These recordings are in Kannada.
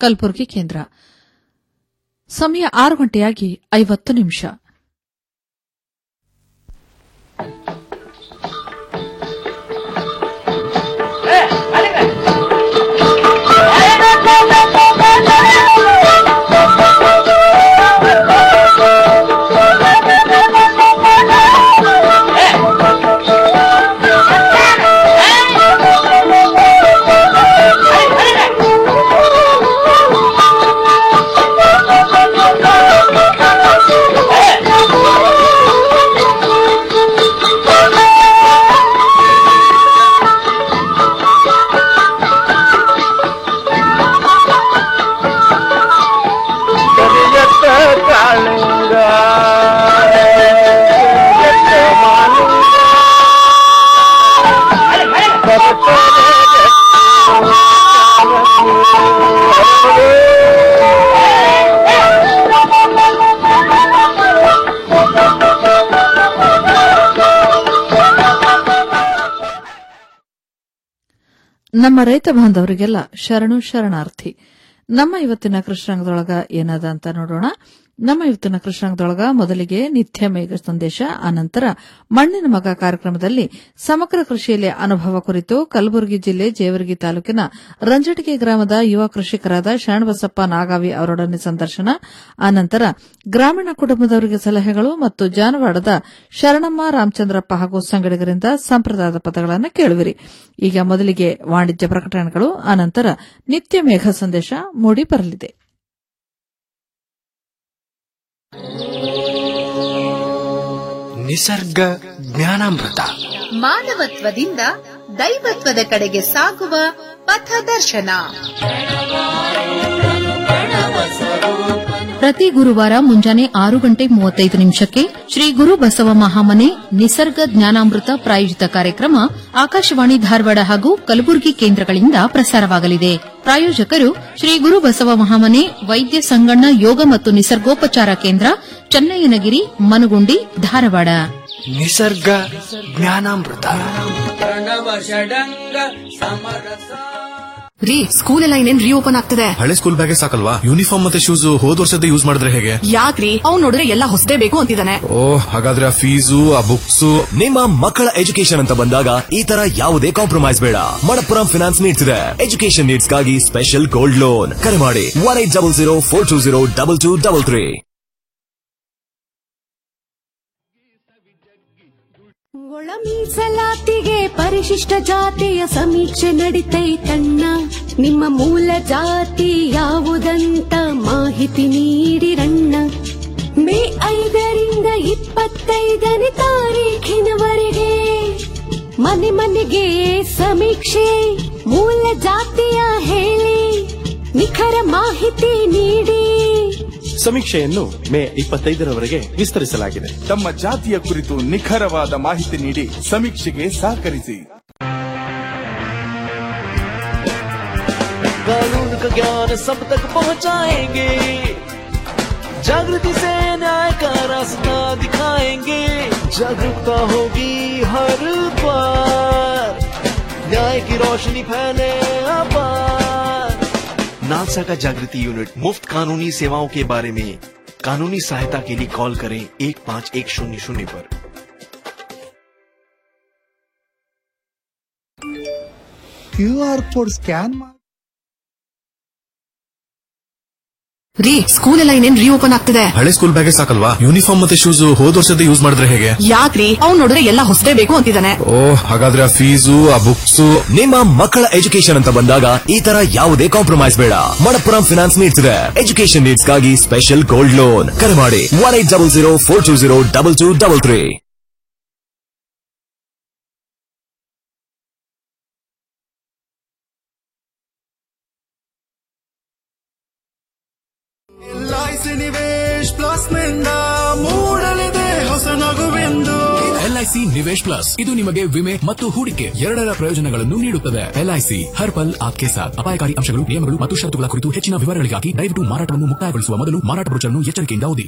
ಕಲಬುರಗಿ ಕೇಂದ್ರ ಸಮಯ ಆರು ಗಂಟೆಯಾಗಿ ಐವತ್ತು ನಿಮಿಷ ಕರಿಯತ್ತ ಕಾಳಿಂಗ ಕರಿಯತ್ತ ಮಾಲಿಂಗ ಬರ್ತದೆ ನಮ್ಮ ರೈತ ಬಾಂಧವರಿಗೆಲ್ಲ ಶರಣು ಶರಣಾರ್ಥಿ ನಮ್ಮ ಇವತ್ತಿನ ಕೃಷ್ಣಾಂಗದೊಳಗ ಏನದ ಅಂತ ನೋಡೋಣ ನಮ್ಮ ಇವತ್ತಿನ ಕೃಷ್ಣಾಂಗದೊಳಗ ಮೊದಲಿಗೆ ನಿತ್ಯ ಮೇಘ ಸಂದೇಶ ಅನಂತರ ಮಣ್ಣಿನ ಮಗ ಕಾರ್ಯಕ್ರಮದಲ್ಲಿ ಸಮಗ್ರ ಕೃಷಿಯಲ್ಲಿ ಅನುಭವ ಕುರಿತು ಕಲಬುರಗಿ ಜಿಲ್ಲೆ ಜೇವರ್ಗಿ ತಾಲೂಕಿನ ರಂಜಟಿಗೆ ಗ್ರಾಮದ ಯುವ ಕೃಷಿಕರಾದ ಶರಣಬಸಪ್ಪ ನಾಗಾವಿ ಅವರೊಡನೆ ಸಂದರ್ಶನ ಅನಂತರ ಗ್ರಾಮೀಣ ಕುಟುಂಬದವರಿಗೆ ಸಲಹೆಗಳು ಮತ್ತು ಜಾನವಾಡದ ಶರಣಮ್ಮ ರಾಮಚಂದ್ರಪ್ಪ ಹಾಗೂ ಸಂಗಡಿಗರಿಂದ ಸಂಪ್ರದಾಯದ ಪದಗಳನ್ನು ಕೇಳುವಿರಿ ಈಗ ಮೊದಲಿಗೆ ವಾಣಿಜ್ಯ ಪ್ರಕಟಣೆಗಳು ಅನಂತರ ನಿತ್ಯ ಮೇಘ ಸಂದೇಶ ಮೂಡಿ ಬರಲಿದೆ ನಿಸರ್ಗ ಜ್ಞಾನಾಮೃತ ಮಾನವತ್ವದಿಂದ ದೈವತ್ವದ ಕಡೆಗೆ ಸಾಗುವ ಪಥದರ್ಶನ ಪ್ರತಿ ಗುರುವಾರ ಮುಂಜಾನೆ ಆರು ಗಂಟೆ ಮೂವತ್ತೈದು ನಿಮಿಷಕ್ಕೆ ಶ್ರೀ ಗುರು ಬಸವ ಮಹಾಮನೆ ನಿಸರ್ಗ ಜ್ಞಾನಾಮೃತ ಪ್ರಾಯೋಜಿತ ಕಾರ್ಯಕ್ರಮ ಆಕಾಶವಾಣಿ ಧಾರವಾಡ ಹಾಗೂ ಕಲಬುರಗಿ ಕೇಂದ್ರಗಳಿಂದ ಪ್ರಸಾರವಾಗಲಿದೆ ಪ್ರಾಯೋಜಕರು ಶ್ರೀ ಗುರು ಬಸವ ಮಹಾಮನೆ ವೈದ್ಯ ಸಂಗಣ್ಣ ಯೋಗ ಮತ್ತು ನಿಸರ್ಗೋಪಚಾರ ಕೇಂದ್ರ ಚನ್ನಯ್ಯನಗಿರಿ ಮನಗುಂಡಿ ಧಾರವಾಡ ನಿಸರ್ಗ ಜ್ಞಾನಾಮೃತ ರೀ ಸ್ಕೂಲ್ ಎಲ್ಲ ಇನ್ನೇನ್ ರೀಓಪನ್ ಆಗ್ತದೆ ಹಳೆ ಸ್ಕೂಲ್ ಬ್ಯಾಗೆ ಸಾಕಲ್ವಾ ಯೂನಿಫಾರ್ಮ್ ಮತ್ತೆ ಶೂಸ್ ಹೋದ್ ವರ್ಷದ ಯೂಸ್ ಮಾಡಿದ್ರೆ ಹೇಗೆ ಯಾಕ್ರಿ ಅವ್ನ್ ನೋಡಿದ್ರೆ ಎಲ್ಲ ಹೊಸದೇ ಬೇಕು ಅಂತಿದ್ದಾನೆ ಓ ಹಾಗಾದ್ರೆ ಆ ಫೀಸು ಆ ಬುಕ್ಸ್ ನಿಮ್ಮ ಮಕ್ಕಳ ಎಜುಕೇಶನ್ ಅಂತ ಬಂದಾಗ ಈ ತರ ಯಾವುದೇ ಕಾಂಪ್ರಮೈಸ್ ಬೇಡ ಮಣಪ್ಪುರಂ ಫಿನಾನ್ಸ್ ನೀಡ್ಸ್ ಇದೆ ಎಜುಕೇಶನ್ ನೀಡ್ಸ್ ಗಾಗಿ ಸ್ಪೆಷಲ್ ಗೋಲ್ಡ್ ಲೋನ್ ಕರೆ ಮಾಡಿ one eight double zero four two zero double two double three ಒಳ ಮೀಸಲಾತಿಗೆ ಪರಿಶಿಷ್ಟ ಜಾತಿಯ ಸಮೀಕ್ಷೆ ನಡಿತೈತಣ್ಣ ನಿಮ್ಮ ಮೂಲ ಜಾತಿ ಯಾವುದಂತ ಮಾಹಿತಿ ನೀಡಿರಣ್ಣ ಮೇ ಐದರಿಂದ ಇಪ್ಪತ್ತೈದನೇ ತಾರೀಖಿನವರೆಗೆ ಮನೆ ಮನೆಗೆ ಸಮೀಕ್ಷೆ ಮೂಲ ಜಾತಿಯ ಹೇಳಿ ನಿಖರ ಮಾಹಿತಿ ನೀಡಿ ಸಮೀಕ್ಷೆಯನ್ನು ಮೇ ಇಪ್ಪತ್ತೈದರವರೆಗೆ ವಿಸ್ತರಿಸಲಾಗಿದೆ ತಮ್ಮ ಜಾತಿಯ ಕುರಿತು ನಿಖರವಾದ ಮಾಹಿತಿ ನೀಡಿ ಸಮೀಕ್ಷೆಗೆ ಸಹಕರಿಸಿ कानून का ज्ञान सब तक पहुंचाएंगे जागृति से न्याय का रास्ता दिखाएंगे जागरूकता होगी हर बार न्याय की रोशनी फैले अपार नालसा का जागृति यूनिट मुफ्त कानूनी सेवाओं के बारे में कानूनी सहायता के लिए कॉल करें एक पाँच एक शून्य शून्य पर ಕ್ಯೂ ಆರ್ ಕೋಡ್ ಸ್ಕ್ಯಾನ್ ಮಾಡಿ ರೀ ಸ್ಕೂಲ್ ಎಲ್ಲ ಇನ್ನೇನ್ ರೀಓಪನ್ ಆಗ್ತದೆ ಹಳೆ ಸ್ಕೂಲ್ ಬ್ಯಾಗೆ ಸಾಕಲ್ವಾ ಯೂನಿಫಾರ್ಮ್ ಮತ್ತೆ ಶೂಸ್ ಹೋದ್ ವರ್ಷದ ಯೂಸ್ ಮಾಡಿದ್ರೆ ಹೇಗೆ ಯಾಕ್ರಿ ಅವ್ನ್ ನೋಡಿದ್ರೆ ಎಲ್ಲ ಹೊಸದೇ ಬೇಕು ಅಂತಿದ್ದಾನೆ ಓ ಹಾಗಾದ್ರೆ ಆ ಫೀಸು ಆ ಬುಕ್ಸ್ ನಿಮ್ಮ ಮಕ್ಕಳ ಎಜುಕೇಶನ್ ಅಂತ ಬಂದಾಗ ಈ ತರ ಯಾವುದೇ ಕಾಂಪ್ರಮೈಸ್ ಬೇಡ ಮಣಪ್ಪುರಂ ಫಿನಾನ್ಸ್ ನೀಡ್ಸ್ ಇದೆ ಎಜುಕೇಶನ್ ನೀಡ್ಸ್ ಗಾಗಿ ಸ್ಪೆಷಲ್ ಗೋಲ್ಡ್ ಲೋನ್ ಕರೆ ಮಾಡಿ one eight double zero four two zero double two double three LIC Nivesh plus ನಿಂದ ಮೂಡಲಿದೆ ಹೊಸ ನಗುವೆಂದು ಎಲ್ಐಸಿ ನಿವೇಶ್ ಪ್ಲಸ್ ಇದು ನಿಮಗೆ ವಿಮೆ ಮತ್ತು ಹೂಡಿಕೆ ಎರಡರ ಪ್ರಯೋಜನಗಳನ್ನು ನೀಡುತ್ತದೆ ಎಲ್ಐಸಿ ಹರ್ ಪಲ್ ಆಪ್ಕೆ ಸಾಥ್ ಅಪಾಯಕಾರಿ ಅಂಶಗಳು ನಿಯಮಗಳು ಮತ್ತು ಷರತ್ತುಗಳ ಕುರಿತು ಹೆಚ್ಚಿನ ವಿವರಗಳಿಗಾಗಿ ದಯವಿಟ್ಟು ಮಾರಾಟವನ್ನು ಮುಕ್ತಾಯಗೊಳಿಸುವ ಮೊದಲು ಮಾರಾಟ ಬ್ರೋಚರ್ನ್ನು ಎಚ್ಚರಿಕೆಯಿಂದ ಓದಿ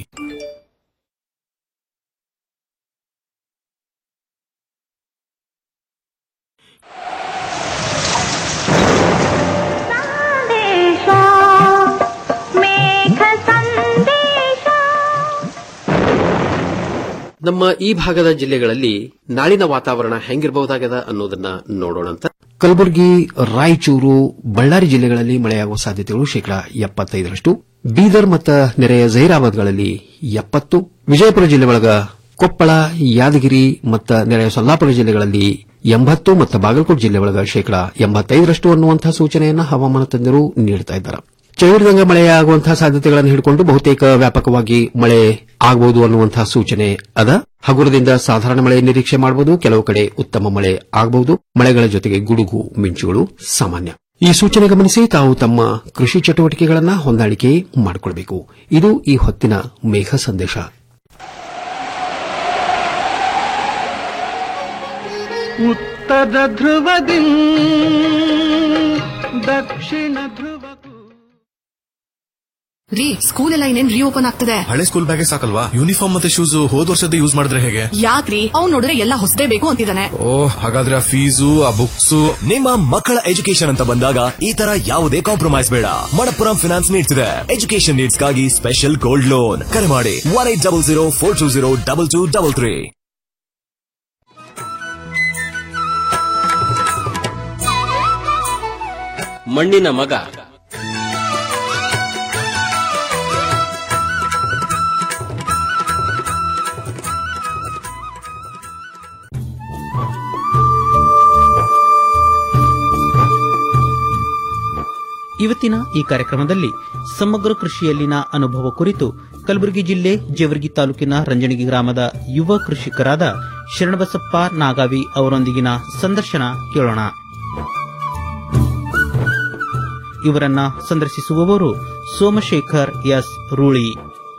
ನಮ್ಮ ಈ ಭಾಗದ ಜಿಲ್ಲೆಗಳಲ್ಲಿ ನಾಳಿನ ವಾತಾವರಣ ಹೆಂಗಿರಬಹುದಾಗದ ಅನ್ನೋದನ್ನ ನೋಡೋಣಂತ ಕಲಬುರಗಿ ರಾಯಚೂರು ಬಳ್ಳಾರಿ ಜಿಲ್ಲೆಗಳಲ್ಲಿ ಮಳೆಯಾಗುವ ಸಾಧ್ಯತೆಗಳು ಶೇಕಡಾ ಎಪ್ಪತ್ತೈದರಷ್ಟು ಬೀದರ್ ಮತ್ತು ನೆರೆಯ ಜಹೀರಾಬಾದ್ಗಳಲ್ಲಿ ಎಪ್ಪತ್ತು ವಿಜಯಪುರ ಜಿಲ್ಲೆ ಒಳಗ ಕೊಪ್ಪಳ ಯಾದಗಿರಿ ಮತ್ತು ನೆರೆಯ ಸೊಲ್ಲಾಪುರ ಜಿಲ್ಲೆಗಳಲ್ಲಿ ಎಂಬತ್ತು ಮತ್ತು ಬಾಗಲಕೋಟೆ ಜಿಲ್ಲೆ ಒಳಗ ಶೇಕಡಾ ಎಂಬತ್ತೈದರಷ್ಟು ಅನ್ನುವಂತಹ ಸೂಚನೆಯನ್ನು ಹವಾಮಾನ ತಜ್ಞರು ನೀಡುತ್ತಾ ಇದ್ದಾರೆ ಚಳಿದಂಗ ಮಳೆಯಾಗುವಂತಹ ಸಾಧ್ಯತೆಗಳನ್ನು ಹಿಡಿಕೊಂಡು ಬಹುತೇಕ ವ್ಯಾಪಕವಾಗಿ ಮಳೆ ಆಗಬಹುದು ಅನ್ನುವಂತಹ ಸೂಚನೆ ಅದ ಹಗುರದಿಂದ ಸಾಧಾರಣ ಮಳೆ ನಿರೀಕ್ಷೆ ಮಾಡಬಹುದು ಕೆಲವು ಕಡೆ ಉತ್ತಮ ಮಳೆ ಆಗಬಹುದು ಮಳೆಗಳ ಜೊತೆಗೆ ಗುಡುಗು ಮಿಂಚುಗಳು ಸಾಮಾನ್ಯ ಈ ಸೂಚನೆ ಗಮನಿಸಿ ತಾವು ತಮ್ಮ ಕೃಷಿ ಚಟುವಟಿಕೆಗಳನ್ನು ಹೊಂದಾಣಿಕೆ ಮಾಡಿಕೊಳ್ಳಬೇಕು ಇದು ಈ ಹೊತ್ತಿನ ಮೇಘ ಸಂದೇಶ ಉತ್ತರ ಧ್ರುವದಿ ದಕ್ಷಿಣ ಧ್ರುವ ರೀ ಸ್ಕೂಲ್ ಎಲ್ಲ ಇನ್ನೇನ್ ರೀಓಪನ್ ಆಗ್ತದೆ ಹಳೆ ಸ್ಕೂಲ್ ಬ್ಯಾಗೆ ಸಾಕಲ್ವಾ ಯೂನಿಫಾರ್ಮ್ ಮತ್ತೆ ಶೂಸ್ ಹೋದ್ ವರ್ಷದ ಯೂಸ್ ಮಾಡಿದ್ರೆ ಹೇಗೆ ಯಾಕ್ರಿ ಅವ್ನ್ ನೋಡಿದ್ರೆ ಎಲ್ಲ ಹೊಸದೇ ಬೇಕು ಅಂತಿದ್ದಾನೆ ಓ ಹಾಗಾದ್ರೆ ಆ ಫೀಸು ಆ ಬುಕ್ಸ್ ನಿಮ್ಮ ಮಕ್ಕಳ ಎಜುಕೇಶನ್ ಅಂತ ಬಂದಾಗ ಈ ತರ ಯಾವುದೇ ಕಾಂಪ್ರಮೈಸ್ ಬೇಡ ಮಣಪ್ಪುರಂ ಫಿನಾನ್ಸ್ ನೀಡ್ತಿದೆ ಎಜುಕೇಶನ್ ನೀಡ್ಸ್ಗಾಗಿ ಸ್ಪೆಷಲ್ ಗೋಲ್ಡ್ ಲೋನ್ ಕರೆ ಮಾಡಿ one eight double zero four two zero double two double three ಮಣ್ಣಿನ ಮಗ ಇವತ್ತಿನ ಈ ಕಾರ್ಯಕ್ರಮದಲ್ಲಿ ಸಮಗ್ರ ಕೃಷಿಯಲ್ಲಿನ ಅನುಭವ ಕುರಿತು ಕಲಬುರಗಿ ಜಿಲ್ಲೆ ಜೇವರ್ಗಿ ತಾಲೂಕಿನ ರಂಜಣಗಿ ಗ್ರಾಮದ ಯುವ ಕೃಷಿಕರಾದ ಶರಣಬಸಪ್ಪ ನಾಗಾವಿ ಅವರೊಂದಿಗಿನ ಸಂದರ್ಶನ ಕೇಳೋಣ ಇವರನ್ನ ಸಂದರ್ಶಿಸುವವರು ಸೋಮಶೇಖರ್ ಎಸ್ ರೂಳಿ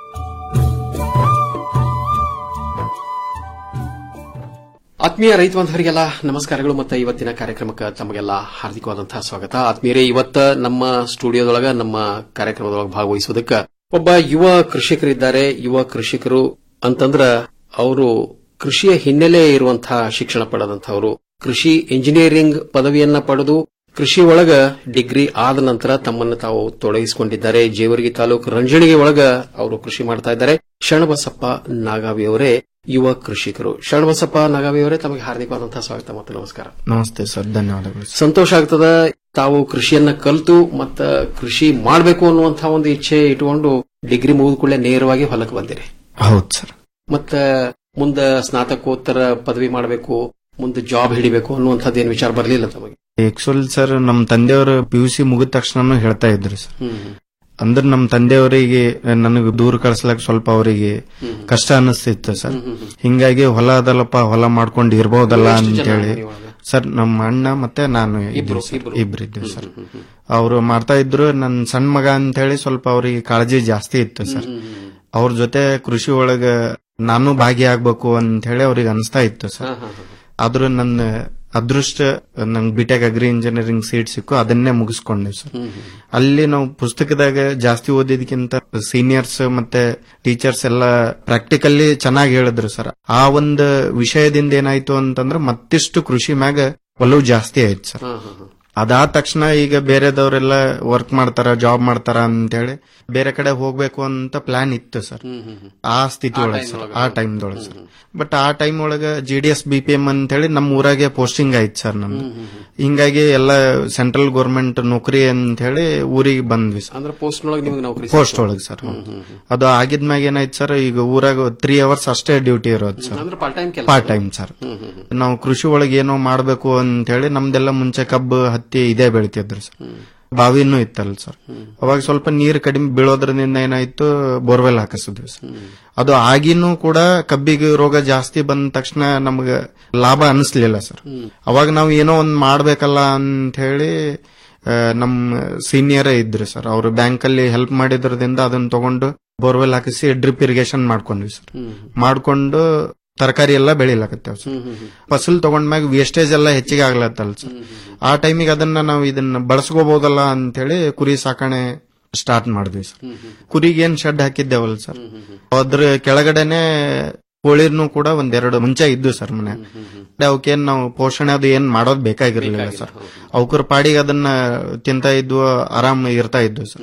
ಆತ್ಮೀಯ ರೈತ ಬಾಂಧವರಿಗೆಲ್ಲ ನಮಸ್ಕಾರಗಳು ಮತ್ತು ಇವತ್ತಿನ ಕಾರ್ಯಕ್ರಮಕ್ಕೆ ತಮಗೆಲ್ಲ ಹಾರ್ದಿಕವಾದಂತಹ ಸ್ವಾಗತ ಆತ್ಮೀಯರೇ ಇವತ್ತ ನಮ್ಮ ಸ್ಟುಡಿಯೋದೊಳಗ ನಮ್ಮ ಕಾರ್ಯಕ್ರಮದೊಳಗೆ ಭಾಗವಹಿಸುವುದಕ್ಕೆ ಒಬ್ಬ ಯುವ ಕೃಷಿಕರಿದ್ದಾರೆ ಯುವ ಕೃಷಿಕರು ಅಂತಂದ್ರ ಅವರು ಕೃಷಿಯ ಹಿನ್ನೆಲೆ ಇರುವಂತಹ ಶಿಕ್ಷಣ ಪಡೆದಂತಹವರು ಕೃಷಿ ಇಂಜಿನಿಯರಿಂಗ್ ಪದವಿಯನ್ನ ಪಡೆದು ಕೃಷಿ ಒಳಗ ಡಿಗ್ರಿ ಆದ ನಂತರ ತಮ್ಮನ್ನು ತಾವು ತೊಡಗಿಸಿಕೊಂಡಿದ್ದಾರೆ ಜೇವರ್ಗಿ ತಾಲೂಕು ರಂಜಣಿಗೆ ಒಳಗ ಅವರು ಕೃಷಿ ಮಾಡ್ತಾ ಇದ್ದಾರೆ ಶರಣಬಸಪ್ಪ ನಾಗಾವಿ ಅವರೇ ಯುವ ಕೃಷಿಕರು ಶರಣಬಸಪ್ಪ ನಾಗಾವಿ ಅವರೇ ತಮಗೆ ಹಾರ್ದಿಕವಾದಂತಹ ಸ್ವಾಗತ ಮತ್ತು ನಮಸ್ಕಾರ ನಮಸ್ತೆ ಸರ್ ಧನ್ಯವಾದಗಳು ಸಂತೋಷ ಆಗ್ತದ ತಾವು ಕೃಷಿಯನ್ನ ಕಲಿತು ಮತ್ತ ಕೃಷಿ ಮಾಡಬೇಕು ಅನ್ನುವಂತಹ ಒಂದು ಇಚ್ಛೆ ಇಟ್ಟುಕೊಂಡು ಡಿಗ್ರಿ ಮುಗಿದ ಕೂಡಲೇ ನೇರವಾಗಿ ಹೊಲಕ್ಕೆ ಬಂದಿರಿ ಹೌದು ಸರ್ ಮತ್ತ ಮುಂದ ಸ್ನಾತಕೋತ್ತರ ಪದವಿ ಮಾಡಬೇಕು ಮುಂದೆ ಜಾಬ್ ಹಿಡಿಬೇಕು ಅನ್ನುವಂಥದ್ದು ಏನು ವಿಚಾರ ಬರಲಿಲ್ಲ ತಮಗೆ ಆಕ್ಚುಲ್ ಸರ್ ನಮ್ ತಂದೆಯವರು ಪಿ ಯು ಸಿ ಮುಗಿದ ತಕ್ಷಣ ಹೇಳ್ತಾ ಇದ್ರು ಸರ್ ಹ್ಮ್ ಅಂದ್ರೆ ನಮ್ ತಂದೆಯವರಿಗೆ ನನಗೆ ದೂರ ಕಳ್ಸ್ಲಕ್ ಸ್ವಲ್ಪ ಅವರಿಗೆ ಕಷ್ಟ ಅನಿಸ್ತಿತ್ತು ಸರ್ ಹಿಂಗಾಗಿ ಹೊಲ ಅದಲ್ಲಪ್ಪ ಹೊಲ ಮಾಡ್ಕೊಂಡು ಇರ್ಬಹುದಲ್ಲ ಎಷ್ಟು ಜನ ಅಂತೇಳಿ ನೀವಾಗ? ಸರ್ ನಮ್ಮ ಅಣ್ಣ ಮತ್ತೆ ನಾನು ಇಬ್ರು, ಇಬ್ರು ಸರ್ ಇಬ್ರು. ಇಬ್ರು ಇದ್ವಿ ಸರ್ ಅವರು ಮಾಡ್ತಾ ಇದ್ರು ನನ್ ಸಣ್ಣ ಮಗ ಅಂತ ಹೇಳಿ ಸ್ವಲ್ಪ ಅವ್ರಿಗೆ ಕಾಳಜಿ ಜಾಸ್ತಿ ಇತ್ತು ಸರ್ ಅವ್ರ ಜೊತೆ ಕೃಷಿ ಒಳಗ ನಾನು ಭಾಗಿಯಾಗ್ಬೇಕು ಅಂತ ಹೇಳಿ ಅವ್ರಿಗೆ ಅನಿಸ್ತಾ ಇತ್ತು ಸರ್ ಆದ್ರೂ ನನ್ನ ಅದೃಷ್ಟ ನಂಗೆ ಬಿಟೆಕ್ ಅಗ್ರಿ ಇಂಜಿನಿಯರಿಂಗ್ ಸೀಟ್ ಸಿಕ್ಕು ಅದನ್ನೇ ಮುಗಿಸ್ಕೊಂಡೆ ಸರ್ ಅಲ್ಲಿ ನಾವು ಪುಸ್ತಕದಾಗ ಜಾಸ್ತಿ ಓದಿದಕ್ಕಿಂತ ಸೀನಿಯರ್ಸ್ ಮತ್ತೆ ಟೀಚರ್ಸ್ ಎಲ್ಲ ಪ್ರಾಕ್ಟಿಕಲ್ಲಿ ಚೆನ್ನಾಗಿ ಹೇಳಿದ್ರು ಸರ್ ಆ ಒಂದು ವಿಷಯದಿಂದ ಏನಾಯ್ತು ಅಂತಂದ್ರೆ ಮತ್ತಿಷ್ಟು ಕೃಷಿ ಮ್ಯಾಗ ಒಲವು ಜಾಸ್ತಿ ಆಯ್ತು ಸರ್ ಅದಾದ ತಕ್ಷಣ ಈಗ ಬೇರೆದವರೆಲ್ಲ ವರ್ಕ್ ಮಾಡ್ತಾರ ಜಾಬ್ ಮಾಡ್ತಾರ ಅಂತೇಳಿ ಬೇರೆ ಕಡೆ ಹೋಗ್ಬೇಕು ಅಂತ ಪ್ಲಾನ್ ಇತ್ತು ಸರ್ ಆ ಸ್ಥಿತಿ ಒಳಗೆ ಸರ್ ಆ ಟೈಮ್ದೊಳಗೆ ಸರ್ ಬಟ್ ಆ ಟೈಮ್ ಒಳಗ G D S B P M ಅಂತ ಹೇಳಿ ನಮ್ಮ ಊರಾಗೆ ಪೋಸ್ಟಿಂಗ್ ಆಯ್ತು ಸರ್ ನಮ್ದು ಹಿಂಗಾಗಿ ಎಲ್ಲ ಸೆಂಟ್ರಲ್ ಗೌರ್ಮೆಂಟ್ ನೌಕರಿ ಅಂತ ಹೇಳಿ ಊರಿಗೆ ಬಂದ್ವಿ ಸರ್ ಅಂದ್ರೆ ಪೋಸ್ಟ್ ಒಳಗೆ ನಿಮಗೆ ನೌಕರಿ ಪೋಸ್ಟ್ ಒಳಗೆ ಸರ್ ಅದು ಆಗಿದ್ಮ್ಯಾಗ ಏನಾಯ್ತು ಸರ್ ಈಗ ಊರಾಗ ತ್ರೀ ಅವರ್ಸ್ ಅಷ್ಟೇ ಡ್ಯೂಟಿ ಇರೋದು ಸರ್ ಅಂದ್ರೆ ಪಾರ್ಟ್ ಟೈಮ್ ಕೆಲಸ ಪಾರ್ಟ್ ಟೈಮ್ ಸರ್ ನಾವು ಕೃಷಿ ಒಳಗೆ ಏನೋ ಮಾಡ್ಬೇಕು ಅಂತ ಹೇಳಿ ನಮ್ದೆಲ್ಲ ಮುಂಚೆ ಕಬ್ಬು ಹತ್ತಿ ಇದೇ ಬೆಳಿತಿದ್ರು ಸರ್ ಬಾವಿನೂ ಇತ್ತಲ್ಲ ಸರ್ ಅವಾಗ ಸ್ವಲ್ಪ ನೀರು ಕಡಿಮೆ ಬೀಳೋದ್ರಿಂದ ಏನಾಯ್ತು ಬೋರ್ವೆಲ್ ಹಾಕಿಸಿದ್ವಿ ಸರ್ ಅದು ಆಗಿನೂ ಕೂಡ ಕಬ್ಬಿಗೆ ರೋಗ ಜಾಸ್ತಿ ಬಂದ ತಕ್ಷಣ ನಮ್ಗೆ ಲಾಭ ಅನಿಸ್ಲಿಲ್ಲ ಸರ್ ಅವಾಗ ನಾವು ಏನೋ ಒಂದ್ ಮಾಡ್ಬೇಕಲ್ಲ ಅಂತ ಹೇಳಿ ಆ, ನಮ್ ಸೀನಿಯರೇ ಇದ್ರು ಸರ್ ಅವರು ಬ್ಯಾಂಕ್ ಅಲ್ಲಿ ಹೆಲ್ಪ್ ಮಾಡಿದ್ರದಿಂದ ಅದನ್ನ ತಗೊಂಡು ಬೋರ್ವೆಲ್ ಹಾಕಿಸಿ ಡ್ರಿಪ್ ಇರಿಗೇಷನ್ ಮಾಡ್ಕೊಂಡ್ವಿ ಸರ್ ಮಾಡ್ಕೊಂಡು ತರಕಾರಿ ಎಲ್ಲ ಬೆಳಿಲಕತ್ತೇವ್ ಸರ್ ಫಸಲ್ ತಗೊಂಡ್ಮ್ಯಾಗ ವೇಸ್ಟೇಜ್ ಎಲ್ಲ ಹೆಚ್ಚಿಗೆ ಆಗ್ಲತ್ತಲ್ಲ ಸರ್ ಆ ಟೈಮಿಗೆ ಅದನ್ನ ನಾವು ಇದನ್ನ ಬಳಸ್ಕೋಬಹುದಲ್ಲ ಅಂತೇಳಿ ಕುರಿ ಸಾಕಣೆ ಸ್ಟಾರ್ಟ್ ಮಾಡಿದ್ವಿ ಸರ್ ಕುರಿಗೆ ಏನ್ ಶೆಡ್ ಹಾಕಿದ್ದೇವಲ್ಲ ಸರ್ ಅದ್ರ ಕೆಳಗಡೆನೆ ಕೋಳಿರ್ನು ಕೂಡ ಒಂದೆರಡು ಮುಂಚೆ ಇದ್ದು ಸರ್ ಮನೆ ಅವಕ್ಕೇನ್ ನಾವು ಪೋಷಣೆ ಅದು ಏನ್ ಮಾಡೋದ್ ಬೇಕಾಗಿರ್ಲಿಲ್ಲ ಸರ್ ಅವಕರ ಪಾಡಿಗೆ ಅದನ್ನ ತಿಂತ ಇದ್ವು ಆರಾಮ್ ಇರ್ತಾ ಇದ್ವು ಸರ್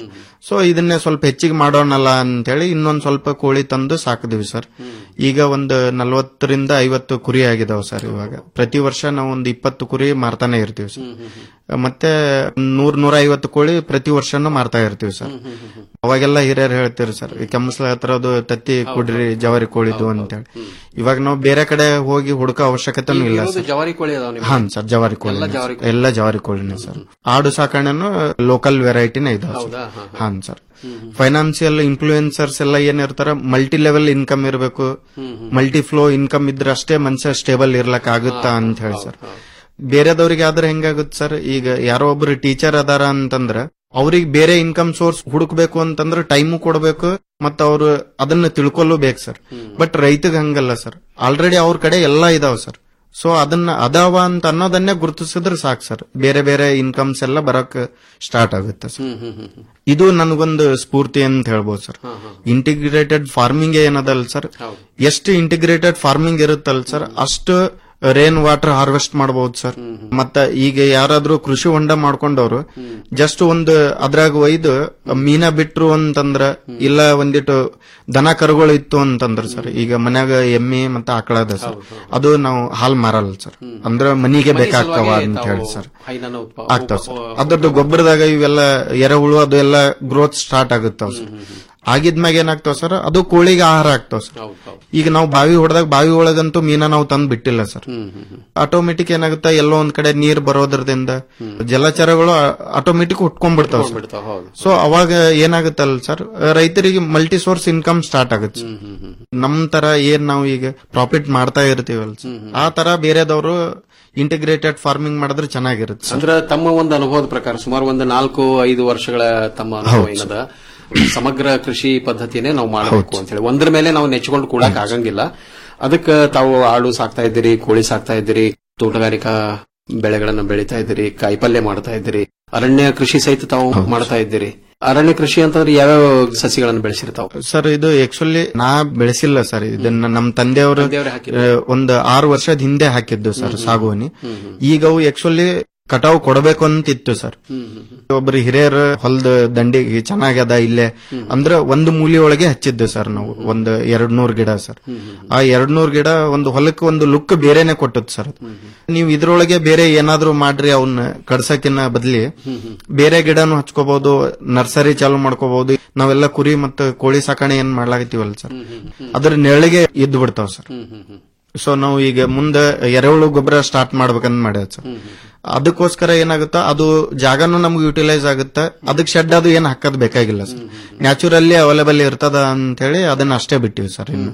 ಸೊ ಇದನ್ನೇ ಸ್ವಲ್ಪ ಹೆಚ್ಚಿಗೆ ಮಾಡೋಣಲ್ಲ ಅಂತೇಳಿ ಇನ್ನೊಂದ್ ಸ್ವಲ್ಪ ಕೋಳಿ ತಂದು ಸಾಕಿದ್ವಿ ಸರ್ ಈಗ ಒಂದು ನಲ್ವತ್ತರಿಂದ ಐವತ್ತು ಕುರಿ ಆಗಿದಾವ ಸರ್ ಇವಾಗ ಪ್ರತಿ ವರ್ಷ ನಾವು ಒಂದು ಇಪ್ಪತ್ತು ಕುರಿ ಮಾರ್ತಾನೆ ಇರ್ತೀವಿ ಸರ್ ಮತ್ತೆ ನೂರ್ ನೂರ ಐವತ್ತು ಕೋಳಿ ಪ್ರತಿ ವರ್ಷನೂ ಮಾರ್ತಾ ಇರ್ತೀವಿ ಸರ್ ಅವಾಗೆಲ್ಲ ಹಿರಿಯರು ಹೇಳ್ತೀರಿ ಸರ್ ಈ ಕೆಮ್ಮಸ್ಲ ಹತ್ರ ಅದು ತತ್ತಿ ಕುಡ್ರಿ ಜವಾರಿ ಕೋಳಿದು ಅಂತೇಳಿ ಇವಾಗ ನಾವು ಬೇರೆ ಕಡೆ ಹೋಗಿ ಹುಡುಕೋ ಅವಶ್ಯಕತೆನೂ ಇಲ್ಲ ಇರೋದು ಸರ್ ಜವಾರಿ ಕೋಳಿ ಅದಾವ ನಿಮ್ಗೆ? ಹಾನ್ ಸರ್ ಜವಾರಿ ಕೋಳಿ ಎಲ್ಲ ಜವಾರಿ ಎಲ್ಲ ಜವಾರಿ ಕೋಳಿನೇ ಸರ್ ಆಡು ಸಾಕಣೆನು ಲೋಕಲ್ ವೆರೈಟಿನೇ ಇದಾವೆ ಹೌದಾ? ಹಾ, ಹಾ. ಹಾನ್ ಸರ್ ಫೈನಾನ್ಸಿಯಲ್ ಇನ್ಫ್ಲೂಯೆನ್ಸರ್ಸ್ ಎಲ್ಲ ಏನಿರ್ತಾರ ಮಲ್ಟಿ ಲೆವೆಲ್ ಇನ್ಕಮ್ ಇರಬೇಕು ಮಲ್ಟಿ ಫ್ಲೋ ಇನ್ಕಮ್ ಇದ್ರೆ ಅಷ್ಟೇ ಮನುಷ್ಯ ಸ್ಟೇಬಲ್ ಇರ್ಲಕ್ ಆಗುತ್ತಾ ಅಂತ ಹೇಳಿ ಸರ್ ಬೇರೆದವ್ರಿಗೆ ಆದ್ರೆ ಹೆಂಗಾಗುತ್ತೆ ಸರ್ ಈಗ ಯಾರೋ ಒಬ್ರು ಟೀಚರ್ ಅದಾರ ಅಂತಂದ್ರ ಅವ್ರಿಗೆ ಬೇರೆ ಇನ್ಕಮ್ ಸೋರ್ಸ್ ಹುಡುಕ್ಬೇಕು ಅಂತಂದ್ರೆ ಟೈಮು ಕೊಡಬೇಕು ಮತ್ತ ಅವ್ರು ಅದನ್ನ ತಿಳ್ಕೊಳ್ಳೂ ಬೇಕು ಸರ್ ಬಟ್ ರೈತಗ್ ಹಂಗಲ್ಲ ಸರ್ ಆಲ್ರೆಡಿ ಅವ್ರ ಕಡೆ ಎಲ್ಲಾ ಇದಾವ ಸರ್ ಸೊ ಅದನ್ನ ಅದಾವ ಅಂತ ಅನ್ನೋದನ್ನೇ ಗುರುತಿಸಿದ್ರೆ ಸಾಕು ಸರ್ ಬೇರೆ ಬೇರೆ ಇನ್ಕಮ್ಸ್ ಎಲ್ಲ ಬರಕ್ ಸ್ಟಾರ್ಟ್ ಆಗುತ್ತೆ ಸರ್ ಇದು ನನಗೊಂದು ಸ್ಫೂರ್ತಿ ಅಂತ ಹೇಳ್ಬೋದು ಸರ್ ಇಂಟಿಗ್ರೇಟೆಡ್ ಫಾರ್ಮಿಂಗ್ ಏನದಲ್ಲ ಸರ್ ಎಷ್ಟು ಇಂಟಿಗ್ರೇಟೆಡ್ ಫಾರ್ಮಿಂಗ್ ಇರುತ್ತಲ್ಲ ಸರ್ ಅಷ್ಟು ರೇನ್ ವಾಟರ್ ಹಾರ್ವೆಸ್ಟ್ ಮಾಡಬಹುದು ಸರ್ ಮತ್ತ ಈಗ ಯಾರಾದ್ರೂ ಕೃಷಿ ಹೊಂಡ ಮಾಡ್ಕೊಂಡವ್ರು ಜಸ್ಟ್ ಒಂದು ಅದ್ರಾಗ ಒಯ್ದು ಮೀನ ಬಿಟ್ರು ಅಂತಂದ್ರ ಇಲ್ಲ ಒಂದಿಟ್ಟು ದನ ಕರುಗಳು ಇತ್ತು ಅಂತಂದ್ರ ಸರ್ ಈಗ ಮನ್ಯಾಗ ಎಮ್ಮೆ ಮತ್ತೆ ಆಕಳ ಅದ ಸರ್ ಅದು ನಾವು ಹಾಲ್ ಮಾರಲ್ಲ ಸರ್ ಅಂದ್ರ ಮನಿಗೆ ಮನೆ ಬೇಕಾಗ್ತಾವ ಸಲುವಾಗಿ ಅಂತ ತಾವು ಹೇಳಿ ಸರ್ ಹೈನನ್ನು ಉತ್ಪ- ಆಗ್ತಾವ ಸರ್ ಅದ್ರದ್ದು ಗೊಬ್ಬರದಾಗ ಇವೆಲ್ಲ ಎರೆಹುಳು ಅದು ಎಲ್ಲ ಗ್ರೋತ್ ಸ್ಟಾರ್ಟ್ ಆಗುತ್ತಾವ ಸರ್ ಆಗಿದ್ಮ್ಯಾಗ ಏನಾಗ್ತಾವ ಸರ್ ಅದು ಕೋಳಿಗೆ ಆಹಾರ ಆಗ್ತಾವ ಸರ್ ಈಗ ನಾವು ಬಾವಿ ಹೊಡೆದಾಗ ಬಾವಿ ಒಳಗಂತೂ ಮೀನ ನಾವು ತಂದು ಬಿಟ್ಟಿಲ್ಲ ಸರ್ ಆಟೋಮೆಟಿಕ್ ಏನಾಗುತ್ತೆ ಎಲ್ಲೋ ಒಂದ್ ಕಡೆ ನೀರ್ ಬರೋದ್ರದಿಂದ ಜಲಚರಗಳು ಆಟೋಮೆಟಿಕ್ ಹುಟ್ಕೊಂಡ್ಬಿಡ್ತಾವ ಸರ್ ಬಿಡ್ತಾವ, ಹೌದು. ಸೊ ಅವಾಗ ಏನಾಗುತ್ತಲ್ಲ ಸರ್ ರೈತರಿಗೆ ಮಲ್ಟಿ ಸೋರ್ಸ್ ಇನ್ಕಮ್ ಸ್ಟಾರ್ಟ್ ಆಗುತ್ತೆ ಸರ್. ನಮ್ ತರ ಏನ್ ನಾವು ಈಗ ಪ್ರಾಫಿಟ್ ಮಾಡ್ತಾ ಇರ್ತೀವಲ್ಲ ಸರ್ ಆ ತರ ಬೇರೆದವರು ಇಂಟಿಗ್ರೇಟೆಡ್ ಫಾರ್ಮಿಂಗ್ ಮಾಡಿದ್ರೆ ಚೆನ್ನಾಗಿರುತ್ತೆ ಸರ್ ಅಂದ್ರ ತಮ್ಮ ಒಂದು ಅನುಭವದ ಪ್ರಕಾರ ಸುಮಾರು ಒಂದು ನಾಲ್ಕು ಐದು ವರ್ಷಗಳ ತಮ್ಮ ಅನುಭವ ಹೌದು ಏನದ ಸಮಗ್ರ ಕೃಷಿ ಪದ್ಧತಿನೇ ನಾವು ಮಾಡಬೇಕು ಅಂತ ಹೇಳಿ ಒಂದ್ರ ಮೇಲೆ ನಾವು ನೆಚ್ಕೊಂಡು ಕೂಡಕ್ ಆಗಂಗಿಲ್ಲ ಅದಕ್ಕೆ ತಾವು ಆಡು ಸಾಕ್ತಾ ಇದ್ದೀರಿ ಕೋಳಿ ಸಾಕ್ತಾ ಇದ್ದೀರಿ ತೋಟಗಾರಿಕಾ ಬೆಳೆಗಳನ್ನ ಬೆಳೀತಾ ಇದ್ದೀರಿ ಕಾಯಿಪಲ್ಯ ಮಾಡ್ತಾ ಇದ್ದೀರಿ ಅರಣ್ಯ ಕೃಷಿ ಸಹಿತ ತಾವು ಮಾಡ್ತಾ ಇದ್ದೀರಿ ಅರಣ್ಯ ಕೃಷಿ ಅಂತಂದ್ರೆ ಯಾವ್ಯಾವ ಸಸಿಗಳನ್ನು ಬೆಳೆಸಿರ್ತಾವ ಸರ್ ಇದು ಆಕ್ಚುಲಿ ನಾ ಬೆಳೆಸಿಲ್ಲ ಸರ್ ಇದನ್ನ ನಮ್ಮ ತಂದೆಯವರು ತಂದೆಯವರೇ ಹಾಕಿದ್ದು. ಆ, ಒಂದು ಆರು ವರ್ಷದ ಹಿಂದೆ ಹಾಕಿದ್ದು ಸರ್ ಸಾಗುವನಿ ಈಗ ಅವು ಆಕ್ಚುಲಿ ಕಟಾವು ಕೊಡಬೇಕು ಅಂತಿತ್ತು ಸರ್ ಒಬ್ರು ಹಿರಿಯರು ಹೊಲದ ದಂಡಿಗೆ ಚೆನ್ನಾಗ್ಯದ ಇಲ್ಲೇ ಅಂದ್ರೆ ಒಂದು ಮೂಲಿ ಒಳಗೆ ಹಚ್ಚಿದ್ದು ಸರ್ ನಾವು ಒಂದು ಎರಡ್ ನೂರ್ ಗಿಡ ಸರ್ ಆ ಎರಡ್ ನೂರ್ ಗಿಡ ಒಂದು ಹೊಲಕ್ಕೆ ಒಂದು ಲುಕ್ ಬೇರೆನೆ ಕೊಟ್ಟದ್ ಸರ್ ಅದು. ನೀವು ಇದ್ರೊಳಗೆ ಬೇರೆ ಏನಾದ್ರೂ ಮಾಡ್ರಿ ಅವನ್ನ ಕಡ್ಸಕಿನ್ನ ಬದ್ಲಿ ಬೇರೆ ಗಿಡನು ಹಚ್ಕೋಬಹುದು ನರ್ಸರಿ ಚಾಲು ಮಾಡ್ಕೋಬಹುದು ನಾವೆಲ್ಲ ಕುರಿ ಮತ್ತು ಕೋಳಿ ಸಾಕಣೆ ಏನ್ ಮಾಡ್ಲಾಗತ್ತೀವಲ್ಲ ಸರ್ ಅದ್ರ ನೆರಳಿಗೆ ಇದ್ದು ಬಿಡ್ತಾವ ಸರ್ ಸೊ ನಾವು ಈಗ ಮುಂದೆ ಎರೆಹುಳು ಗೊಬ್ಬರ ಸ್ಟಾರ್ಟ್ ಮಾಡ್ಬೇಕಂತ ಮಾಡ್ಯಾವ ಸರ್ ಅದಕ್ಕೋಸ್ಕರ ಏನಾಗುತ್ತಾ ಅದು ಜಾಗನೂ ನಮ್ಗೆ ಯುಟಿಲೈಸ್ ಆಗುತ್ತೆ ಅದಕ್ಕೆ ಶೆಡ್ ಅದು ಏನ್ ಹಾಕೋದ್ ಬೇಕಾಗಿಲ್ಲ ಸರ್ ನ್ಯಾಚುರಲಿ ಅವೈಲೇಬಲ್ ಇರ್ತದ ಅಂತ ಹೇಳಿ ಅದನ್ನ ಅಷ್ಟೇ ಬಿಟ್ಟಿವಿ ಸರ್ ಇನ್ನು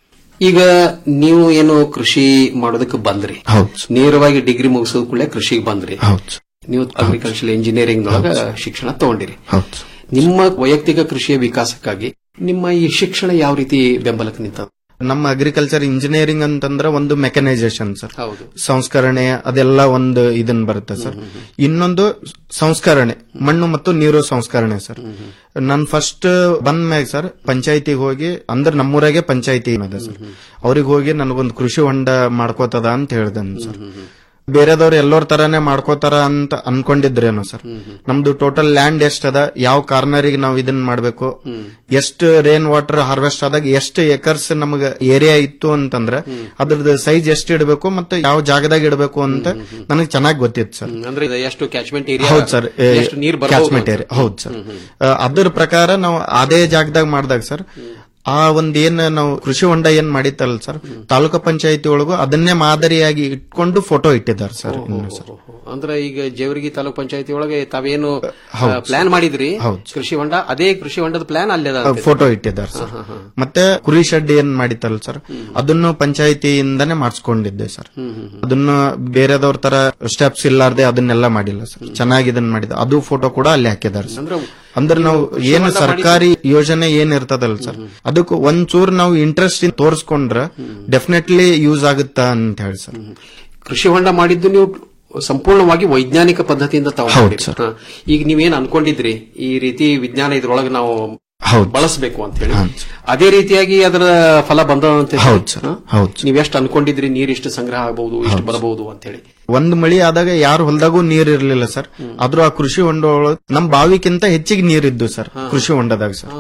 ಈಗ ನೀವು ಏನು ಕೃಷಿ ಮಾಡೋದಕ್ಕೆ ಬಂದ್ರಿ ನೇರವಾಗಿ ಡಿಗ್ರಿ ಮುಗಿಸೋದ್ ಕೂಡಲೇ ಕೃಷಿಗೆ ಬಂದ್ರಿ ನೀವು ಅಗ್ರಿಕಲ್ಚರ್ ಇಂಜಿನಿಯರಿಂಗ್ ಒಳಗ ಶಿಕ್ಷಣ ತಗೊಂಡಿರಿ ನಿಮ್ಮ ವೈಯಕ್ತಿಕ ಕೃಷಿಯ ವಿಕಾಸಕ್ಕಾಗಿ ನಿಮ್ಮ ಈ ಶಿಕ್ಷಣ ಯಾವ ರೀತಿ ಬೆಂಬಲಕ್ಕೆ ನಿಂತ ನಮ್ಮ ಅಗ್ರಿಕಲ್ಚರ್ ಇಂಜಿನಿಯರಿಂಗ್ ಅಂತಂದ್ರೆ ಒಂದು ಮೆಕನೈಸೇಷನ್ ಸರ್ ಹೌದು ಸಂಸ್ಕರಣೆ ಅದೆಲ್ಲ ಒಂದು ಇದನ್ ಬರುತ್ತೆ ಸರ್ ಇನ್ನೊಂದು ಸಂಸ್ಕರಣೆ ಮಣ್ಣು ಮತ್ತು ನೀರು ಸಂಸ್ಕರಣೆ ಸರ್ ನನ್ ಫಸ್ಟ್ ಬಂದ ಮ್ಯಾಗ ಸರ್ ಪಂಚಾಯತಿಗೆ ಹೋಗಿ ಅಂದ್ರೆ ನಮ್ಮೂರಾಗೆ ಪಂಚಾಯತಿ ಅದ ಸರ್ ಅವ್ರಿಗೆ ಹೋಗಿ ನನಗೊಂದು ಕೃಷಿ ಹೊಂಡ ಮಾಡ್ಕೋತದ ಅಂತ ಹೇಳ್ದನ್ ಸರ್ ಬೇರೆದವ್ರು ಎಲ್ಲೋರ್ ತರಾನೇ ಮಾಡ್ಕೋತಾರ ಅಂತ ಅನ್ಕೊಂಡಿದ್ರೇನೋ ಸರ್ ನಮ್ದು ಟೋಟಲ್ ಲ್ಯಾಂಡ್ ಎಷ್ಟ್ ಅದ ಯಾವ ಕಾರ್ನರಿಗೆ ನಾವು ಇದನ್ನ ಮಾಡ್ಬೇಕು ಎಷ್ಟು ರೇನ್ ವಾಟರ್ ಹಾರ್ವೆಸ್ಟ್ ಆದಾಗ ಎಷ್ಟು ಎಕರ್ಸ್ ನಮಗ ಏರಿಯಾ ಇತ್ತು ಅಂತಂದ್ರೆ ಅದ್ರದ್ದು ಸೈಜ್ ಎಷ್ಟು ಇಡಬೇಕು ಮತ್ತೆ ಯಾವ ಜಾಗದಾಗ ಇಡಬೇಕು ಅಂತ ನನಗೆ ಚೆನ್ನಾಗಿ ಗೊತ್ತಿತ್ತು ಸರ್ ಅಂದ್ರೆ ಇದು ಎಷ್ಟು ಕ್ಯಾಚ್ಮೆಂಟ್ ಏರಿಯಾ ಹೌದು ಸರ್ ಎಷ್ಟು ನೀರ್ ಕ್ಯಾಚ್ಮೆಂಟ್ ಏರಿಯಾ ಹೌದು ಸರ್ ಆ, ಅದ್ರ ಪ್ರಕಾರ ನಾವು ಅದೇ ಜಾಗದಾಗ ಮಾಡಿದಾಗ ಸರ್ ಆ ಒಂದ್ ಏನ್ ನಾವು ಕೃಷಿ ಹೊಂಡ ಏನ್ ಮಾಡಿತ್ತಲ್ಲ ಸರ್ ತಾಲೂಕು ಪಂಚಾಯತಿ ಒಳಗು ಅದನ್ನೇ ಮಾದರಿಯಾಗಿ ಇಟ್ಕೊಂಡು ಫೋಟೋ ಇಟ್ಟಿದ್ದಾರೆ ಸರ್ ಇನ್ನು ಸರ್ ಅಂದ್ರೆ ಈಗ ಜೇವರ್ಗಿ ತಾಲೂಕ್ ಪಂಚಾಯತಿ ಒಳಗೆ ತಾವೇನು ಹೌದು. ಪ್ಲಾನ್ ಮಾಡಿದ್ರಿ ಹೌದು. ಕೃಷಿ ಹೊಂಡ ಅದೇ ಕೃಷಿ ಹೊಂಡದ ಪ್ಲಾನ್ ಅಲ್ಲೇ ಅದ ಅಂತೀರಿ. ಫೋಟೋ ಇಟ್ಟಿದ್ದಾರೆ ಸರ್ ಮತ್ತೆ ಕುರಿ ಶೆಡ್ ಏನ್ ಮಾಡಿತ್ತಲ್ಲ ಸರ್ ಅದನ್ನು ಪಂಚಾಯತಿಯಿಂದಾನೇ ಮಾಡಿಸ್ಕೊಂಡಿದ್ದೆ ಸರ್ ಅದನ್ನು ಬೇರೆದವ್ರ ತರ ಸ್ಟೆಪ್ಸ್ ಇಲ್ಲಾರ್ದೆ ಅದನ್ನೆಲ್ಲ ಮಾಡಿಲ್ಲ ಸರ್ ಚೆನ್ನಾಗಿ ಇದನ್ನ ಮಾಡಿದ ಅದು ಫೋಟೋ ಕೂಡ ಅಲ್ಲಿ ಹಾಕಿದ್ದಾರೆ ಸರ್ ಅಂದ್ರೆ ಅಂದ್ರೆ ನಾವು ಏನು ಸರ್ಕಾರಿ ಯೋಜನೆ ಏನ್ ಇರ್ತದಲ್ಲ ಸರ್ ಅದಕ್ಕೆ ಒಂಚೂರು ನಾವು ಇಂಟ್ರೆಸ್ಟ್ ತೋರಿಸ್ಕೊಂಡ್ರೆ ಡೆಫಿನೆಟ್ಲಿ ಯೂಸ್ ಆಗುತ್ತಾ ಅಂತ ಹೇಳಿ ಸರ್ ಕೃಷಿ ಹೊಂಡ ಮಾಡಿದ್ದು ನೀವು ಸಂಪೂರ್ಣವಾಗಿ ವೈಜ್ಞಾನಿಕ ಪದ್ಧತಿಯಿಂದ ತಾವು ಹೌದು ಮಾಡಿರಿ. ಹಾ. ಈಗ ನೀವೇನ್ ಅನ್ಕೊಂಡಿದ್ರಿ ಈ ರೀತಿ ವಿಜ್ಞಾನ ಇದ್ರೊಳಗೆ ನಾವು ಹೌದು. ಬಳಸಬೇಕು ಅಂತ ಹೇಳಿ ಅದೇ ರೀತಿಯಾಗಿ ಅದರ ಫಲ ಬಂದ ಅಂತ ಹೌದು ಸರ್ ಹೌದು ನೀವ್ ಎಷ್ಟು ಅನ್ಕೊಂಡಿದ್ರಿ ನೀರ್ ಇಷ್ಟು ಸಂಗ್ರಹ ಆಗಬಹುದು ಇಷ್ಟು ಬರಬಹುದು ಅಂತ ಹೇಳಿ ಒಂದ್ ಮಳಿ ಆದಾಗ ಯಾರ ಹೊಲದಾಗೂ ನೀರ್ ಇರ್ಲಿಲ್ಲ ಸರ್ ಆದ್ರೂ ಆ ಕೃಷಿ ಹೊಂಡ ಒಳಗ್ ನಮ್ ಬಾವಿಕ್ಕಿಂತ ಹೆಚ್ಚಿಗೆ ನೀರಿದ್ದು ಸರ್ ಕೃಷಿ ಹೊಂಡದಾಗ ಸರ್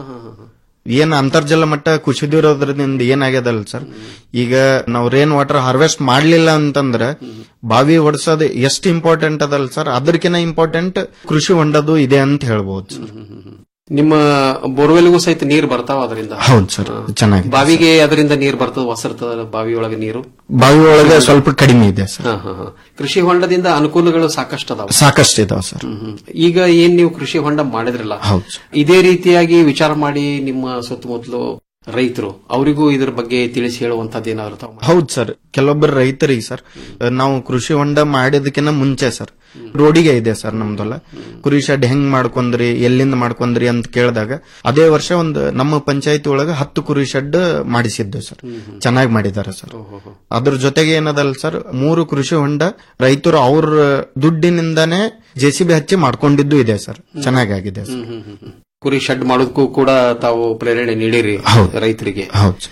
ಏನ್ ಅಂತರ್ಜಲ ಮಟ್ಟ ಕುಸಿದಿರೋದ್ರಿಂದ ಏನಾಗ್ಯದಲ್ಲ ಸರ್ ಈಗ ನಾವು ರೇನ್ ವಾಟರ್ ಹಾರ್ವೆಸ್ಟ್ ಮಾಡ್ಲಿಲ್ಲ ಅಂತಂದ್ರ ಬಾವಿ ಹೊಡ್ಸೋದು ಎಷ್ಟು ಇಂಪಾರ್ಟೆಂಟ್ ಅದಲ್ಲ ಸರ್ ಅದಕ್ಕಿಂತ ಇಂಪಾರ್ಟೆಂಟ್ ಕೃಷಿ ಹೊಂಡದು ಇದೆ ಅಂತ ಹೇಳ್ಬೋದು ಸರ್ ನಿಮ್ಮ ಬೋರ್ವೆಲ್ಗೂ ಸಹಿತ ನೀರು ಬರ್ತಾವ ಅದರಿಂದ ಹೌದು ಸರ್ ಚೆನ್ನಾಗಿ ಬಾವಿಗೆ ಅದರಿಂದ ನೀರು ಬರ್ತದ ಹೊಸರ್ತದ ಬಾವಿ ಒಳಗೆ ನೀರು ಬಾವಿ ಒಳಗೆ ಸ್ವಲ್ಪ ಕಡಿಮೆ ಇದೆ ಸರ್ ಹಾ, ಹಾ, ಹಾ. ಕೃಷಿ ಹೊಂಡದಿಂದ ಅನುಕೂಲಗಳು ಸಾಕಷ್ಟು ಅದಾವ ಸಾಕಷ್ಟು ಇದಾವ ಸರ್ ಈಗ ಏನ್ ನೀವು ಕೃಷಿ ಹೊಂಡ ಮಾಡಿದ್ರಲ್ಲ ಹೌದು ಇದೇ ರೀತಿಯಾಗಿ ವಿಚಾರ ಮಾಡಿ ನಿಮ್ಮ ಸುತ್ತಮುತ್ತಲು ರೈತರು ಅವರಿಗೂ ಇದ್ರ ಬಗ್ಗೆ ತಿಳಿಸಿ ಹೇಳುವಂತದ್ದು ಏನಾದ್ರು ತಾವು ಹೌದು ಸರ್ ಕೆಲವೊಬ್ಬರು ರೈತರಿಗೆ ಸರ್ ನಾವು ಕೃಷಿ ಹೊಂಡ ಮಾಡಿದಕ್ಕಿಂತ ಮುಂಚೆ ಸರ್ ರೋಡಿಗೆ ಇದೆ ಸರ್ ನಮ್ದಲ್ಲ ಕುರಿ ಶೆಡ್ ಹೆಂಗ್ ಮಾಡ್ಕೊಂಡ್ರಿ ಎಲ್ಲಿಂದ ಮಾಡ್ಕೊಂಡ್ರಿ ಅಂತ ಕೇಳಿದಾಗ ಅದೇ ವರ್ಷ ಒಂದು ನಮ್ಮ ಪಂಚಾಯತಿ ಒಳಗೆ ಹತ್ತು ಕುರಿ ಶೆಡ್ ಮಾಡಿಸಿದ್ದು ಸರ್ ಚೆನ್ನಾಗಿ ಮಾಡಿದ್ದಾರೆ ಸರ್ ಅದ್ರ ಜೊತೆಗೆ ಏನದಲ್ಲ ಸರ್ ಮೂರು ಕೃಷಿ ಹೊಂಡ ರೈತರು ಅವ್ರ ದುಡ್ಡಿನಿಂದಾನೇ ಜೆಸಿಬಿ ಹಚ್ಚಿ ಮಾಡ್ಕೊಂಡಿದ್ದು ಇದೆ ಸರ್ ಚೆನ್ನಾಗಾಗಿದೆ ಸರ್ ಕುರಿ ಶೆಡ್ ಮಾಡೋದಕ್ಕೂ ಕೂಡ ತಾವು ಪ್ರೇರಣೆ ನೀಡಿರಿ ರೈತರಿಗೆ ಹೌದು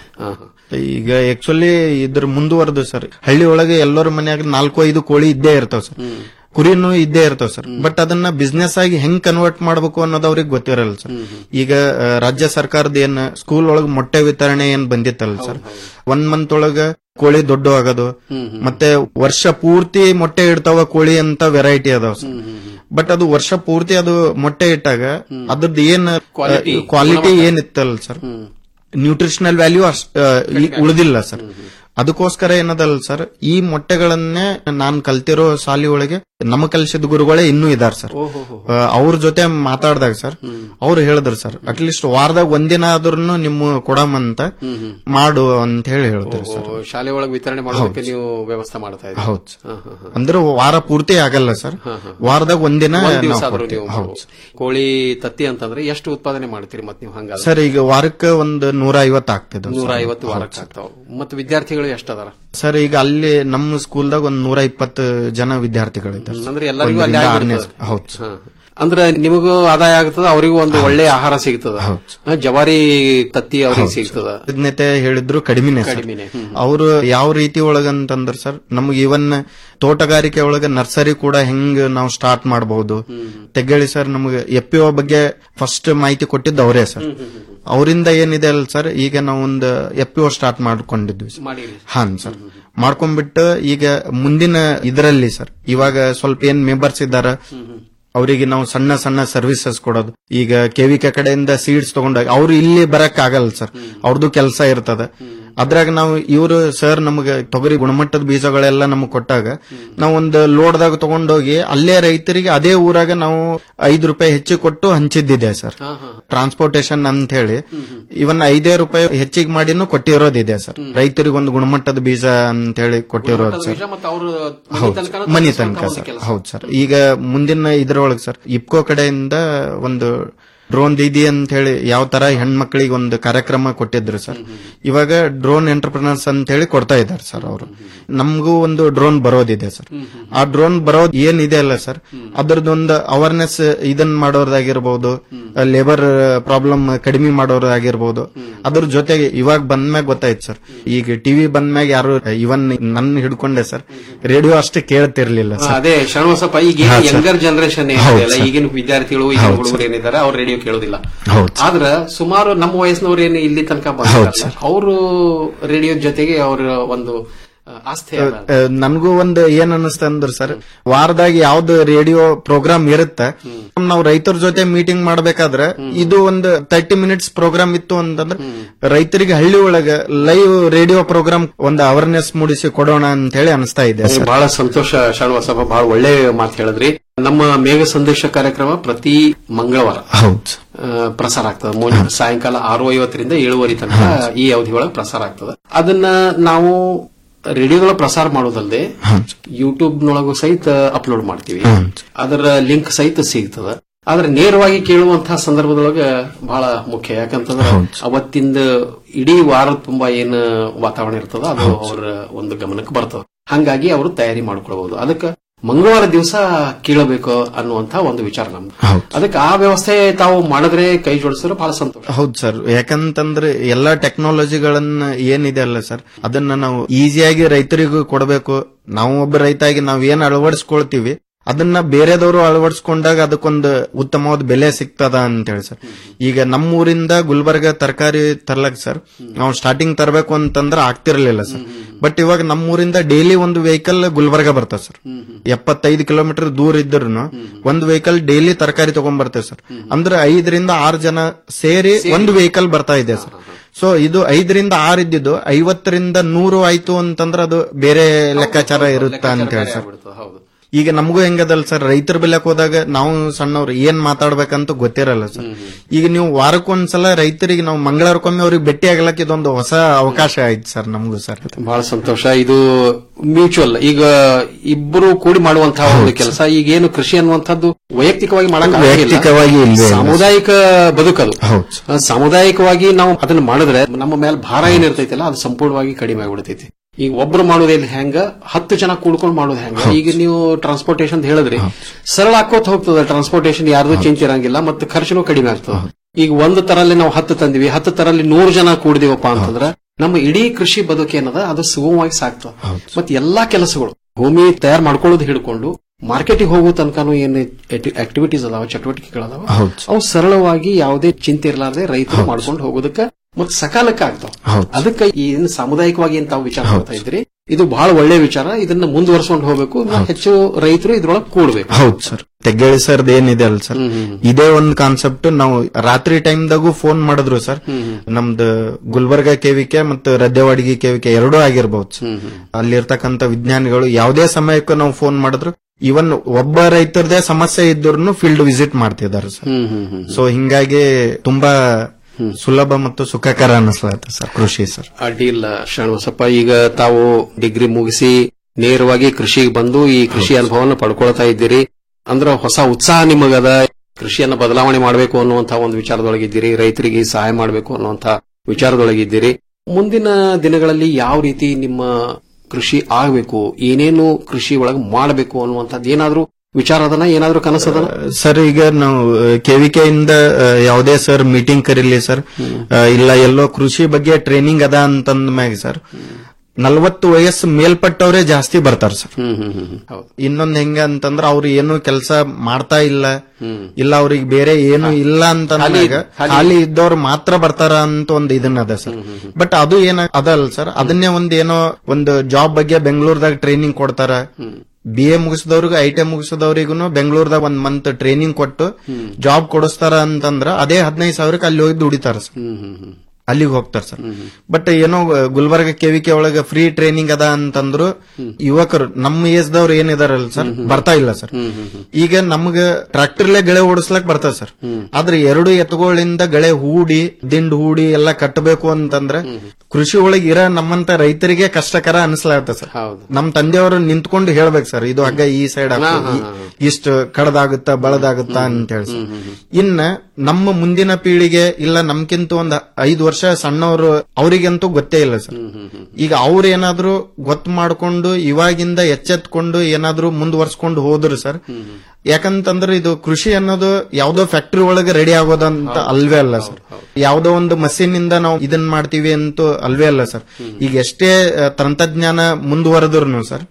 ಈಗ ಆಕ್ಚುಲಿ ಇದ್ರ ಮುಂದುವರೆದು ಸರ್ ಹಳ್ಳಿ ಒಳಗೆ ಎಲ್ಲರ ಮನ್ಯಾಗ ನಾಲ್ಕು ಐದು ಕೋಳಿ ಇದ್ದೇ ಇರ್ತಾವ ಸರ್ ಕುರಿನೂ ಇದ್ದೇ ಇರ್ತಾವ ಸರ್ ಬಟ್ ಅದನ್ನ ಬಿಸ್ನೆಸ್ ಆಗಿ ಹೆಂಗ್ ಕನ್ವರ್ಟ್ ಮಾಡ್ಬೇಕು ಅನ್ನೋದು ಅವ್ರಿಗೆ ಗೊತ್ತಿರಲ್ಲ ಸರ್ ಈಗ ಆ, ರಾಜ್ಯ ಸರ್ಕಾರದ ಏನ್ ಸ್ಕೂಲ್ ಒಳಗ ಮೊಟ್ಟೆ ವಿತರಣೆ ಏನ್ ಬಂದಿತ್ತಲ್ಲ ಸರ್ ಒನ್ ಮಂತ್ ಒಳಗ ಕೋಳಿ ದೊಡ್ಡ ಆಗೋದು ಮತ್ತೆ ವರ್ಷ ಪೂರ್ತಿ ಮೊಟ್ಟೆ ಇಡ್ತಾವ ಕೋಳಿ ಅಂತ ವೆರೈಟಿ ಅದಾವ ಸರ್ ಬಟ್ ಅದು ವರ್ಷ ಪೂರ್ತಿ ಅದು ಮೊಟ್ಟೆ ಇಟ್ಟಾಗ ಅದ್ರದ್ದು ಏನ್ Quality, ಕ್ವಾಲಿಟಿ ಗುಣಮಟ್ಟ. ಏನಿತ್ತಲ್ಲ ಸರ್ ನ್ಯೂಟ್ರಿಷನಲ್ ವ್ಯಾಲ್ಯೂ ಉಳಿದಿಲ್ಲ ಸರ್ ಅದಕ್ಕೋಸ್ಕರ ಏನದಲ್ಲ ಸರ್ ಈ ಮೊಟ್ಟೆಗಳನ್ನೇ ನಾನ್ ಕಲ್ತಿರೋ ಶಾಲಿ ಒಳಗೆ ನಮ್ಮ ಕಲಿಸಿದ ಗುರುಗಳೇ ಇನ್ನೂ ಇದಾರ ಸರ್ ಆ, ಅವ್ರ ಜೊತೆ ಮಾತಾಡ್ದಾಗ ಸರ್ ಅವ್ರು ಹೇಳಿದ್ರು ಸರ್ ಅಟ್ಲೀಸ್ಟ್ ವಾರದಾಗ ಒಂದಿನ ಆದ್ರೂ ನಿಮ್ಮ ಕೊಡಮಂತ ಮಾಡು ಅಂತ ಹೇಳಿ ಹೇಳ್ತಾರೆ ಸರ್ ಓ, ಶಾಲೆ ಒಳಗೆ ವಿತರಣೆ ಮಾಡೋದಕ್ಕೆ ನೀವು ವ್ಯವಸ್ಥೆ ಮಾಡ್ತಾ ಇದ್ದೀರಿ ಹೌದು ಹಾ, ಹಾ, ಹಾ. ಅಂದ್ರೆ ವಾರ ಪೂರ್ತಿ ಆಗಲ್ಲ ಸರ್ ವಾರದಾಗ ಒಂದಿನ ಒಂದ್ ದಿವಸ ನಾವು ಆದ್ರೂ ಕೊಡ್ತೀವಿ. ನೀವು ಹೌದು ಕೋಳಿ ತತ್ತಿ ಅಂತಂದ್ರೆ ಎಷ್ಟು ಉತ್ಪಾದನೆ ಮಾಡ್ತೀರಿ ಮತ್ತೆ ನೀವು ಹಂಗಾದ್ರೆ ಸರ್ ಈಗ ವಾರಕ್ಕೆ ಒಂದು ನೂರ ಐವತ್ತು ಆಗ್ತದೆ ನೂರ ಐವತ್ತು ವಾರಕ್ಕೆ ಆಗ್ತಾವ ಮತ್ತೆ ವಿದ್ಯಾರ್ಥಿಗಳು ಎಷ್ಟದಾರ ಸರ್ ಈಗ ಅಲ್ಲಿ ನಮ್ಮ ಸ್ಕೂಲ್ದಾಗ ಒಂದ್ ನೂರ ಇಪ್ಪತ್ತು ಜನ ವಿದ್ಯಾರ್ಥಿಗಳಿದ್ದಾರೆ ಸರ್. ಅಂದ್ರೆ ಎಲ್ಲರಿಗೂ ಅಲ್ಲಿ ಒಂದರಿಂದ ಆಗ್ಬಿಡ್ತದೆ. ಆರನೇ- ಹೌದು ಹಾ. ಅಂದ್ರೆ ನಿಮಗೂ ಆದಾಯ ಆಗ್ತದ ಅವರಿಗೂ ಒಂದು ಒಳ್ಳೆ ಆಹಾರ ಸಿಗ್ತದ ಹಾ, ಜವಾರಿ ತತ್ತಿ ಅವ್ರಿಗೆ ಸಿಗ್ತದ ಕೃತಜ್ಞತೆ ಹೇಳಿದ್ರು ಕಡಿಮೆನೆ ಸರ್ ಕಡಿಮೆನೆ. ಹ್ಮ್. ಅವರು ಯಾವ ರೀತಿ ಒಳಗಂತಂದ್ರ ಸರ್ ನಮ್ಗೆ ಇವನ್ ತೋಟಗಾರಿಕೆ ಒಳಗ ನರ್ಸರಿ ಕೂಡ ಹೆಂಗ್ ನಾವು ಸ್ಟಾರ್ಟ್ ಮಾಡಬಹುದು ತೆಗೇಳಿ ಸರ್ ನಮ್ಗೆ ಎಫ್ ಬಗ್ಗೆ ಫಸ್ಟ್ ಮಾಹಿತಿ ಕೊಟ್ಟಿದ್ದು ಅವರೇ ಸರ್ ಅವರಿಂದ ಏನಿದೆ ಅಲ್ಲ ಸರ್ ಈಗ ನಾವು ಒಂದು ಎಫ್ ಸ್ಟಾರ್ಟ್ ಮಾಡ್ಕೊಂಡಿದ್ವಿ ಸರ್. ಮಾಡಿರಿ ಹಾನ್ ಸರ್ ಮಾಡ್ಕೊಂಡ್ಬಿಟ್ಟು ಈಗ ಮುಂದಿನ ಇದರಲ್ಲಿ ಸರ್ ಇವಾಗ ಸ್ವಲ್ಪ ಏನ್ ಮೆಂಬರ್ಸ್ ಇದ್ದಾರ ಅವರಿಗೆ ನಾವು ಸಣ್ಣ ಸಣ್ಣ ಸರ್ವಿಸಸ್ ಕೊಡೋದು ಈಗ ಕೆವಿಕೆ ಕಡೆಯಿಂದ ಸೀಡ್ಸ್ ತಗೊಂಡಾಗ ಅವ್ರು ಇಲ್ಲಿ ಬರಕ್ ಆಗಲ್ಲ ಸರ್ ಅವ್ರದ್ದು ಕೆಲಸ ಇರ್ತದ ಅದ್ರಾಗ ನಾವು ಇವರು ಸರ್ ನಮಗೆ ತೊಗರಿ ಗುಣಮಟ್ಟದ ಬೀಜಗಳೆಲ್ಲ ನಮಗೆ ಕೊಟ್ಟಾಗ ನಾವು ಒಂದು ಲೋಡ್ದಾಗ ತಗೊಂಡೋಗಿ ಅಲ್ಲೇ ರೈತರಿಗೆ ಅದೇ ಊರಾಗ ನಾವು ಐದು ರೂಪಾಯಿ ಹೆಚ್ಚು ಕೊಟ್ಟು ಹಂಚಿದ್ದಿದೆ ಸರ್ ಟ್ರಾನ್ಸ್ಪೋರ್ಟೇಶನ್ ಅಂತ ಹೇಳಿ ಇವನ್ ಐದೇ ರೂಪಾಯಿ ಹೆಚ್ಚಿಗೆ ಮಾಡಿನೂ ಕೊಟ್ಟಿರೋದಿದೆ ಸರ್ ರೈತರಿಗೆ ಒಂದು ಗುಣಮಟ್ಟದ ಬೀಜ ಅಂತ ಹೇಳಿ ಕೊಟ್ಟಿರೋದು ಸರ್ ಮತ್ತೆ ಅವರು ಹೌದು ಸರ್. ಮನಿ ತನಕ ಸರ್ ಹೌದು ಸರ್ ಈಗ ಮುಂದಿನ ಇದ್ರೊಳಗೆ ಸರ್ ಇಪ್ಕೋ ಕಡೆಯಿಂದ ಒಂದು ಡ್ರೋನ್ ದೀದಿ ಅಂತ ಹೇಳಿ ಯಾವ ತರ ಹೆಣ್ಮಕ್ಳಿಗೆ ಒಂದು ಕಾರ್ಯಕ್ರಮ ಕೊಟ್ಟಿದ್ರು ಸರ್ ಇವಾಗ ಡ್ರೋನ್ ಎಂಟರ್ಪ್ರಿನರ್ಸ್ ಅಂತ ಹೇಳಿ ಕೊಡ್ತಾ ಇದ್ದಾರೆ ಸರ್ ಅವರು ನಮಗೂ ಒಂದು ಡ್ರೋನ್ ಬರೋದಿದೆ ಸರ್ ಆ ಡ್ರೋನ್ ಬರೋದ್ ಏನಿದೆ ಅಲ್ಲ ಸರ್ ಅದ್ರದ್ದೊಂದು ಅವೇರ್ನೆಸ್ ಇದನ್ ಮಾಡೋದಾಗಿರ್ಬೋದು ಲೇಬರ್ ಪ್ರಾಬ್ಲಮ್ ಕಡಿಮೆ ಮಾಡೋದಾಗಿರ್ಬೋದು ಅದ್ರ ಜೊತೆಗೆ ಇವಾಗ ಬಂದ್ಮ್ಯಾಗ ಗೊತ್ತಾಯ್ತು ಸರ್ ಈಗ ಟಿವಿ ಬಂದ್ಮ್ಯಾಗ ಯಾರು ಇವನ್ ನನ್ನ ಹಿಡ್ಕೊಂಡೆ ಸರ್ ರೇಡಿಯೋ ಅಷ್ಟೇ ಕೇಳ್ತಿರ್ಲಿಲ್ಲ ಹಾ, ಸರ್ ಅದೇ ಶ್ರವಣ ಪಾಯಿ ಈಗ ಹಾ, ಸರ್. ಯಂಗರ್ ಜನರೇಷನ್ ಹೌದು, ಏನಿದೆಯಲ್ಲ ಸರ್. ಈಗಿನ ವಿದ್ಯಾರ್ಥಿಗಳು ಈಗಿನ ಹೌದು, ಹುಡುಗರು ಏನಿದ್ದಾರೆ ಅವ್ರು ರೇಡಿಯೋ ಕೇಳೋದಿಲ್ಲ ಹೌದು ಆದ್ರ ಸುಮಾರು ನಮ್ಮ ವಯಸ್ಸಿನವ್ರು ಏನು ಇಲ್ಲಿ ತನಕ ಬಂದಿರಲ್ಲ ಅವರು ರೇಡಿಯೋ ಜೊತೆಗೆ ಅವರ ಒಂದು ಆ, ಆಸ್ಥೆ ಅದ. ನನಗೂ ಒಂದು ಏನ್ ಅನಿಸ್ತ ಅಂದ್ರ ಸರ್ ವಾರದಾಗ ಯಾವ್ದು ರೇಡಿಯೋ ಪ್ರೋಗ್ರಾಮ್ ಇರುತ್ತೆ ನಾವು ರೈತರ ಜೊತೆ ಮೀಟಿಂಗ್ ಮಾಡ್ಬೇಕಾದ್ರೆ ಇದು ಒಂದು ತರ್ಟಿ ಮಿನಿಟ್ಸ್ ಪ್ರೋಗ್ರಾಮ್ ಇತ್ತು ಅಂತಂದ್ರೆ ರೈತರಿಗೆ ಹಳ್ಳಿ ಒಳಗ ಲೈವ್ ರೇಡಿಯೋ ಪ್ರೋಗ್ರಾಮ್ ಒಂದು ಅವೇರ್ನೆಸ್ ಮೂಡಿಸಿ ಕೊಡೋಣ ಅಂತ ಹೇಳಿ ಅನಿಸ್ತಾ ಇದೆ ನನಗೆ ಸರ್ ಬಹಳ ಸಂತೋಷ ಶ್ರೀನಿವಾಸಪ್ಪ ಬಹಳ ಒಳ್ಳೆ ಮಾತು ಹೇಳಿದ್ರಿ ನಮ್ಮ ಮೇಘ ಸಂದೇಶ ಕಾರ್ಯಕ್ರಮ ಪ್ರತಿ ಮಂಗಳವಾರ ಹೌದು ಆ, ಪ್ರಸಾರ ಆಗ್ತದೆ ಮೂಲ ಸಾಯಂಕಾಲ ಆರು ಐವತ್ತರಿಂದ ಏಳುವರೆ ತನಕ ಈ ಅವಧಿ ಒಳಗೆ ಪ್ರಸಾರ ಆಗ್ತದೆ ಅದನ್ನ ನಾವು ರೇಡಿಯೋಗಳ ಪ್ರಸಾರ ಮಾಡೋದಲ್ಲದೆ ಯೂಟ್ಯೂಬ್ ನೊಳಗೂ ಸಹಿತ ಅಪ್ಲೋಡ್ ಮಾಡ್ತೀವಿ ಅದರ ಲಿಂಕ್ ಸಹಿತ ಸಿಗ್ತದ ಆದ್ರೆ ನೇರವಾಗಿ ಕೇಳುವಂತಹ ಸಂದರ್ಭದೊಳಗ ಬಹಳ ಮುಖ್ಯ ಯಾಕಂತಂದ್ರೆ ಅವತ್ತಿಂದ ಇಡೀ ವಾರದ ತುಂಬಾ ಏನು ವಾತಾವರಣ ಇರ್ತದ ಅದು ಅವರ ಒಂದು ಗಮನಕ್ಕೆ ಬರ್ತದ ಹಂಗಾಗಿ ಅವರು ತಯಾರಿ ಮಾಡ್ಕೊಳ್ಬಹುದು ಅದಕ್ಕೆ ಮಂಗಳವಾರ ದಿವಸ ಕೀಳಬೇಕು ಅನ್ನುವಂತ ಒಂದು ವಿಚಾರ ನಮ್ದು ಹೌದು. ಅದಕ್ಕೆ ಆ ವ್ಯವಸ್ಥೆ ತಾವು ಮಾಡಿದ್ರೆ ಕೈ ಜೋಡಿಸಿದ್ರೆ ಬಹಳ ಸಂತೋಷ ಹೌದು ಸರ್ ಯಾಕಂತಂದ್ರೆ ಎಲ್ಲಾ ಟೆಕ್ನಾಲಜಿಗಳನ್ನ ಏನಿದೆ ಅಲ್ಲ ಸರ್ ಅದನ್ನ ನಾವು ಈಸಿಯಾಗಿ ರೈತರಿಗೂ ಕೊಡಬೇಕು ನಾವು ಒಬ್ಬ ರೈತಾಗಿ ನಾವ್ ಏನ್ ಅಳವಡಿಸ್ಕೊಳ್ತೀವಿ ಅದನ್ನ ಬೇರೆದವರು ಅಳವಡಿಸ್ಕೊಂಡಾಗ ಅದಕ್ಕೊಂದು ಉತ್ತಮವಾದ ಬೆಲೆ ಸಿಗ್ತದ ಅಂತ ಹೇಳಿ ಸರ್ ಈಗ ನಮ್ಮೂರಿಂದ ಗುಲ್ಬರ್ಗ ತರಕಾರಿ ತರ್ಲಕ್ ಸರ್ ನಾವು ಸ್ಟಾರ್ಟಿಂಗ್ ತರಬೇಕು ಅಂತಂದ್ರೆ ಆಗ್ತಿರ್ಲಿಲ್ಲ ಸರ್ ಬಟ್ ಇವಾಗ ನಮ್ಮೂರಿಂದ ಡೈಲಿ ಒಂದು ವೆಹಿಕಲ್ ಗುಲ್ಬರ್ಗ ಬರ್ತದೆ ಸರ್ ಎಪ್ಪತ್ತೈದು ಕಿಲೋಮೀಟರ್ ದೂರ ಇದ್ರು ಒಂದು ವೆಹಿಕಲ್ ಡೈಲಿ ತರಕಾರಿ ತಗೊಂಡ್ಬರ್ತೇವೆ ಸರ್ ಅಂದ್ರೆ ಐದರಿಂದ ಆರು ಜನ ಸೇರಿ ಒಂದು ವೆಹಿಕಲ್ ಬರ್ತಾ ಇದೆ ಸರ್ ಸೊ ಇದು ಐದರಿಂದ ಆರು ಇದ್ದಿದ್ದು ಐವತ್ತರಿಂದ ನೂರು ಆಯ್ತು ಅಂತಂದ್ರೆ ಅದು ಬೇರೆ ಲೆಕ್ಕಾಚಾರ ಇರುತ್ತಾ ಅಂತ ಹೇಳಿ ಸರ್ ಹೌದು ಈಗ ನಮಗೂ ಹೆಂಗದಲ್ಲ ಸರ್ ರೈತರ ಬೆಲೆಕ್ ಹೋದಾಗ ನಾವು ಸಣ್ಣವ್ರು ಏನ್ ಮಾತಾಡ್ಬೇಕಂತ ಗೊತ್ತಿರಲ್ಲ ಸರ್ ಈಗ ನೀವು ವಾರಕ್ಕೊಂದ್ಸಲ ರೈತರಿಗೆ ನಾವು ಮಂಗಳವಾರಕ್ಕೊಮ್ಮೆ ಅವ್ರಿಗೆ ಭೇಟಿ ಆಗ್ಲಕ್ ಇದೊಂದು ಹೊಸ ಅವಕಾಶ ಆಯ್ತು ಸರ್ ನಮಗೂ ಸರ್ ಬಹಳ ಸಂತೋಷ ಇದು ಮ್ಯೂಚುವಲ್ ಈಗ ಇಬ್ಬರು ಕೂಡಿ ಮಾಡುವಂತಹ ಒಂದು ಕೆಲಸ ಈಗ ಏನು ಕೃಷಿ ಅನ್ನುವಂಥದ್ದು ವೈಯಕ್ತಿಕವಾಗಿ ಮಾಡಕ್ ವೈಯಕ್ತಿಕವಾಗಿ ಇಲ್ವೇ ಇಲ್ಲ. ಸಾಮುದಾಯಿಕ ಬದುಕದು ಆ, ಸಾಮುದಾಯಿಕವಾಗಿ ನಾವು ಅದನ್ನ ಮಾಡಿದ್ರೆ ನಮ್ಮ ಮೇಲೆ ಭಾರ ಏನಿರ್ತೈತಲ್ಲ ಅದು ಸಂಪೂರ್ಣವಾಗಿ ಕಡಿಮೆ ಆಗ್ಬಿಡ್ತೈತಿ ಈಗ ಒಬ್ರು ಮಾಡೋದೇನು ಹೆಂಗ ಹತ್ತು ಜನ ಕೂಡ್ಕೊಂಡು ಮಾಡೋದು ಹೆಂಗ ಈಗ ನೀವು ಟ್ರಾನ್ಸ್ಪೋರ್ಟೇಷನ್ ಹೇಳಿದ್ರಿ ಸರಳ ಹಾಕೋತ್ ಹೋಗ್ತದೆ ಟ್ರಾನ್ಸ್ಪೋರ್ಟೇಷನ್ ಯಾರ್ದು ಚಿಂತೆ ಇರಂಗಿಲ್ಲ ಮತ್ತೆ ಖರ್ಚುನು ಕಡಿಮೆ ಆಗ್ತದೆ ಈಗ ಒಂದು ತರಲ್ಲಿ ನಾವು ಹತ್ತು ತಂದಿವಿ ಹತ್ತು ತರಲ್ಲಿ ನೂರು ಜನ ಕೂಡಿದಿವಪ್ಪ ಅಂತಂದ್ರೆ ನಮ್ಮ ಇಡೀ ಕೃಷಿ ಬದುಕು ಏನದ ಅದು ಸುಗಮವಾಗಿ ಸಾಗ್ತದೆ ಮತ್ತೆ ಎಲ್ಲಾ ಕೆಲಸಗಳು ಭೂಮಿ ತಯಾರು ಮಾಡ್ಕೊಳ್ಳೋದು ಹಿಡ್ಕೊಂಡು ಮಾರ್ಕೆಟಿಗೆ ಹೋಗೋ ತನಕನೂ ಏನು ಆಕ್ಟಿವಿಟೀಸ್ ಅದಾವ ಚಟುವಟಿಕೆಗಳದಾವ ಹೌದು. ಅವು ಸರಳವಾಗಿ ಯಾವುದೇ ಚಿಂತೆ ಇರಲಾರ್ದೆ ರೈತರು ಮಾಡ್ಕೊಂಡು ಹೋಗೋದಕ್ಕೆ ಮತ್ತೆ ಸಕಾಲಕ್ಕೆ ಆಗ್ತಾವ ಹೌದು. ಅದಕ್ಕೆ ಈ ಏನು ಸಾಮುದಾಯಿಕವಾಗಿ ಏನ್ ತಾವು ವಿಚಾರ ಮಾಡ್ತಾ ಇದ್ರಿ ಇದು ಬಹಳ ಒಳ್ಳೆ ವಿಚಾರ ಇದನ್ನ ಮುಂದುವರ್ಸ್ಕೊಂಡು ಹೋಗ್ಬೇಕು ಇನ್ನ ಹೆಚ್ಚು ರೈತರು ಇದ್ರೊಳಗೆ ಕೂಡ್ಬೇಕು ಹೌದು ಸರ್ ತೆಗ್ಗೇಳಿ ಸರ್ದ್ ಏನಿದೆ ಅಲ್ಲ ಸರ್ ಇದೇ ಒಂದು ಕಾನ್ಸೆಪ್ಟ್ ನಾವು ರಾತ್ರಿ ಟೈಮ್ದಾಗೂ ಫೋನ್ ಮಾಡಿದ್ರು ಸರ್ ನಮ್ದು ಗುಲ್ಬರ್ಗ ಕೇವಿಕೆ ಮತ್ತು ರದ್ದೆವಾಡಿಗೆ ಕೇವಿಕೆ ಎರಡೂ ಆಗಿರ್ಬಹುದು ಸರ್ ಅಲ್ಲಿರ್ತಕ್ಕಂಥ ವಿಜ್ಞಾನಿಗಳು ಯಾವುದೇ ಸಮಯಕ್ಕೂ ನಾವು ಫೋನ್ ಮಾಡಿದ್ರು ಇವನ್ ಒಬ್ಬ ರೈತರದೇ ಸಮಸ್ಯೆ ಇದ್ರು ಫೀಲ್ಡ್ ವಿಸಿಟ್ ಮಾಡ್ತಿದ್ದಾರೆ ಸರ್ ಸೊ ಹಿಂಗಾಗಿ ತುಂಬಾ ಸುಲಭ ಮತ್ತು ಸುಖಕರ ಅನಿಸ್ಲತ್ತೆ ಸರ್ ಕೃಷಿ ಸರ್ ಅಡ್ಡಿ ಇಲ್ಲ ಶ್ರೀನಿವಾಸಪ್ಪ ಈಗ ತಾವು ಡಿಗ್ರಿ ಮುಗಿಸಿ ನೇರವಾಗಿ ಕೃಷಿಗೆ ಬಂದು ಈ ಕೃಷಿ ಅನುಭವವನ್ನು ಪಡ್ಕೊಳ್ತಾ ಇದ್ದೀರಿ ಅಂದ್ರ ಹೊಸ ಉತ್ಸಾಹ ನಿಮಗದ ಕೃಷಿಯನ್ನ ಬದಲಾವಣೆ ಮಾಡಬೇಕು ಅನ್ನುವಂತಹ ಒಂದು ವಿಚಾರದೊಳಗಿದ್ದೀರಿ ರೈತರಿಗೆ ಸಹಾಯ ಮಾಡಬೇಕು ಅನ್ನುವಂತ ವಿಚಾರದೊಳಗಿದ್ದೀರಿ ಮುಂದಿನ ದಿನಗಳಲ್ಲಿ ಯಾವ ರೀತಿ ನಿಮ್ಮ ಕೃಷಿ ಆಗಬೇಕು ಏನೇನು ಕೃಷಿ ಒಳಗೆ ಮಾಡಬೇಕು ಅನ್ನುವಂಥದ್ದು ಏನಾದ್ರೂ ವಿಚಾರ ಅದನ್ನ ಏನಾದ್ರೂ ಕನಸದನ ಸರ್ ಈಗ ನಾವು ಕೆವಿಕೆ ಇಂದ ಆ, ಯಾವುದೇ ಸರ್ ಮೀಟಿಂಗ್ ಕರೀಲಿ ಸರ್ ಆ, ಇಲ್ಲ ಎಲ್ಲೋ ಕೃಷಿ ಬಗ್ಗೆ ಟ್ರೈನಿಂಗ್ ಅದ ಅಂತಂದ ಮ್ಯಾಗ ಸರ್ ನಲ್ವತ್ತು ವಯಸ್ಸು ಮೇಲ್ಪಟ್ಟವರೇ ಜಾಸ್ತಿ ಬರ್ತಾರ ಸರ್ ಹ್ಮ್ ಹ್ಮ್ ಹ್ಮ್ ಹೌದು ಇನ್ನೊಂದ್ ಹೆಂಗ ಅಂತಂದ್ರ ಅವ್ರು ಏನು ಕೆಲಸ ಮಾಡ್ತಾ ಇಲ್ಲ ಇಲ್ಲ ಅವ್ರಿಗೆ ಬೇರೆ ಏನು ಇಲ್ಲ ಅಂತಂದಾಗ ಖಾಲಿ ಇದ್ದವ್ರು ಮಾತ್ರ ಬರ್ತಾರ ಅಂತ ಒಂದು ಇದನ್ನ ಅದ ಸರ್ ಬಟ್ ಅದು ಏನ ಅದಲ್ಲ ಸರ್ ಅದನ್ನೇ ಒಂದ್ ಏನೋ ಒಂದು ಜಾಬ್ ಬಗ್ಗೆ ಬೆಂಗಳೂರದಾಗ ಟ್ರೈನಿಂಗ್ ಕೊಡ್ತಾರ ಬಿ ಎ ಮುಗಿಸಿದವ್ರಿಗೆ ಐ ಟಿ ಮುಗಿಸಿದವ್ರಿಗೂ ಬೆಂಗಳೂರದಾಗ ಒಂದ್ ಮಂತ್ ಟ್ರೈನಿಂಗ್ ಕೊಟ್ಟು ಜಾಬ್ ಕೊಡಿಸ್ತಾರ ಅಂತಂದ್ರ ಅದೇ ಹದಿನೈದು ಸಾವಿರಕ್ಕೆ ಅಲ್ಲಿ ಹೋಗಿ ದುಡಿತಾರ ಸರ್ ಹ್ಮ್ ಹ್ಮ್ ಹ್ಮ್ ಅಲ್ಲಿಗೆ ಹೋಗ್ತಾರ ಸರ್ ಬಟ್ ಏನೋ ಗುಲ್ಬರ್ಗ ಕೆವಿಕೆ ಒಳಗ ಫ್ರೀ ಟ್ರೈನಿಂಗ್ ಅದ ಅಂತಂದ್ರು ಯುವಕರು ನಮ್ಮ ಏಜ್ದವ್ರು ಏನಿದಾರಲ್ಲ ಸರ್ ಬರ್ತಾ ಇಲ್ಲ ಸರ್ ಈಗ ನಮ್ಗ ಟ್ರಾಕ್ಟರ್ಲೆ ಗಳೆ ಓಡಿಸ್ಲಕ್ ಬರ್ತದ ಸರ್ ಆದ್ರೆ ಎರಡು ಎತ್ತುಗಳಿಂದ ಗಳೆ ಹೂಡಿ ದಿಂಡ್ ಹೂಡಿ ಎಲ್ಲ ಕಟ್ಟಬೇಕು ಅಂತಂದ್ರೆ ಕೃಷಿ ಒಳಗೆ ಇರೋ ನಮ್ಮಂತ ರೈತರಿಗೆ ಕಷ್ಟಕರ ಅನಿಸ್ಲಾಗತ್ತ ಸರ್ ನಮ್ ತಂದೆಯವರು ನಿಂತ್ಕೊಂಡು ಹೇಳ್ಬೇಕು ಸರ್ ಇದು ಹಗ್ಗ ಈ ಸೈಡ್ ಇಷ್ಟು ಕಡದಾಗುತ್ತಾ ಬಳದಾಗುತ್ತಾ ಅಂತ ಹೇಳಿ ಸರ್ ಇನ್ನ ನಮ್ಮ ಮುಂದಿನ ಪೀಳಿಗೆ ಇಲ್ಲ ನಮ್ಕಿಂತ ಒಂದ್ ಐದು ವರ್ಷ ಸಣ್ಣವರು ಅವರಿಗಂತೂ ಗೊತ್ತೇ ಇಲ್ಲ ಸರ್ ಈಗ ಅವ್ರ ಏನಾದ್ರೂ ಗೊತ್ತು ಮಾಡ್ಕೊಂಡು ಇವಾಗಿಂದ ಎಚ್ಚೆತ್ಕೊಂಡು ಏನಾದ್ರೂ ಮುಂದುವರ್ಸ್ಕೊಂಡು ಹೋದ್ರು ಸರ್ ಯಾಕಂತಂದ್ರೆ ಇದು ಕೃಷಿ ಅನ್ನೋದು ಯಾವ್ದೋ ಫ್ಯಾಕ್ಟರಿ ಒಳಗೆ ರೆಡಿ ಆಗೋದಂತ ಅಲ್ವೇ ಅಲ್ಲ ಸರ್ ಯಾವ್ದೋ ಒಂದು ಮಷೀನ್ ಇಂದ ನಾವು ಇದನ್ ಮಾಡ್ತೀವಿ ಅಂತೂ ಅಲ್ವೇ ಅಲ್ಲ ಸರ್ ಈಗ ಎಷ್ಟೇ ಆ, ತಂತ್ರಜ್ಞಾನ ಮುಂದುವರೆದ್ರು ಸರ್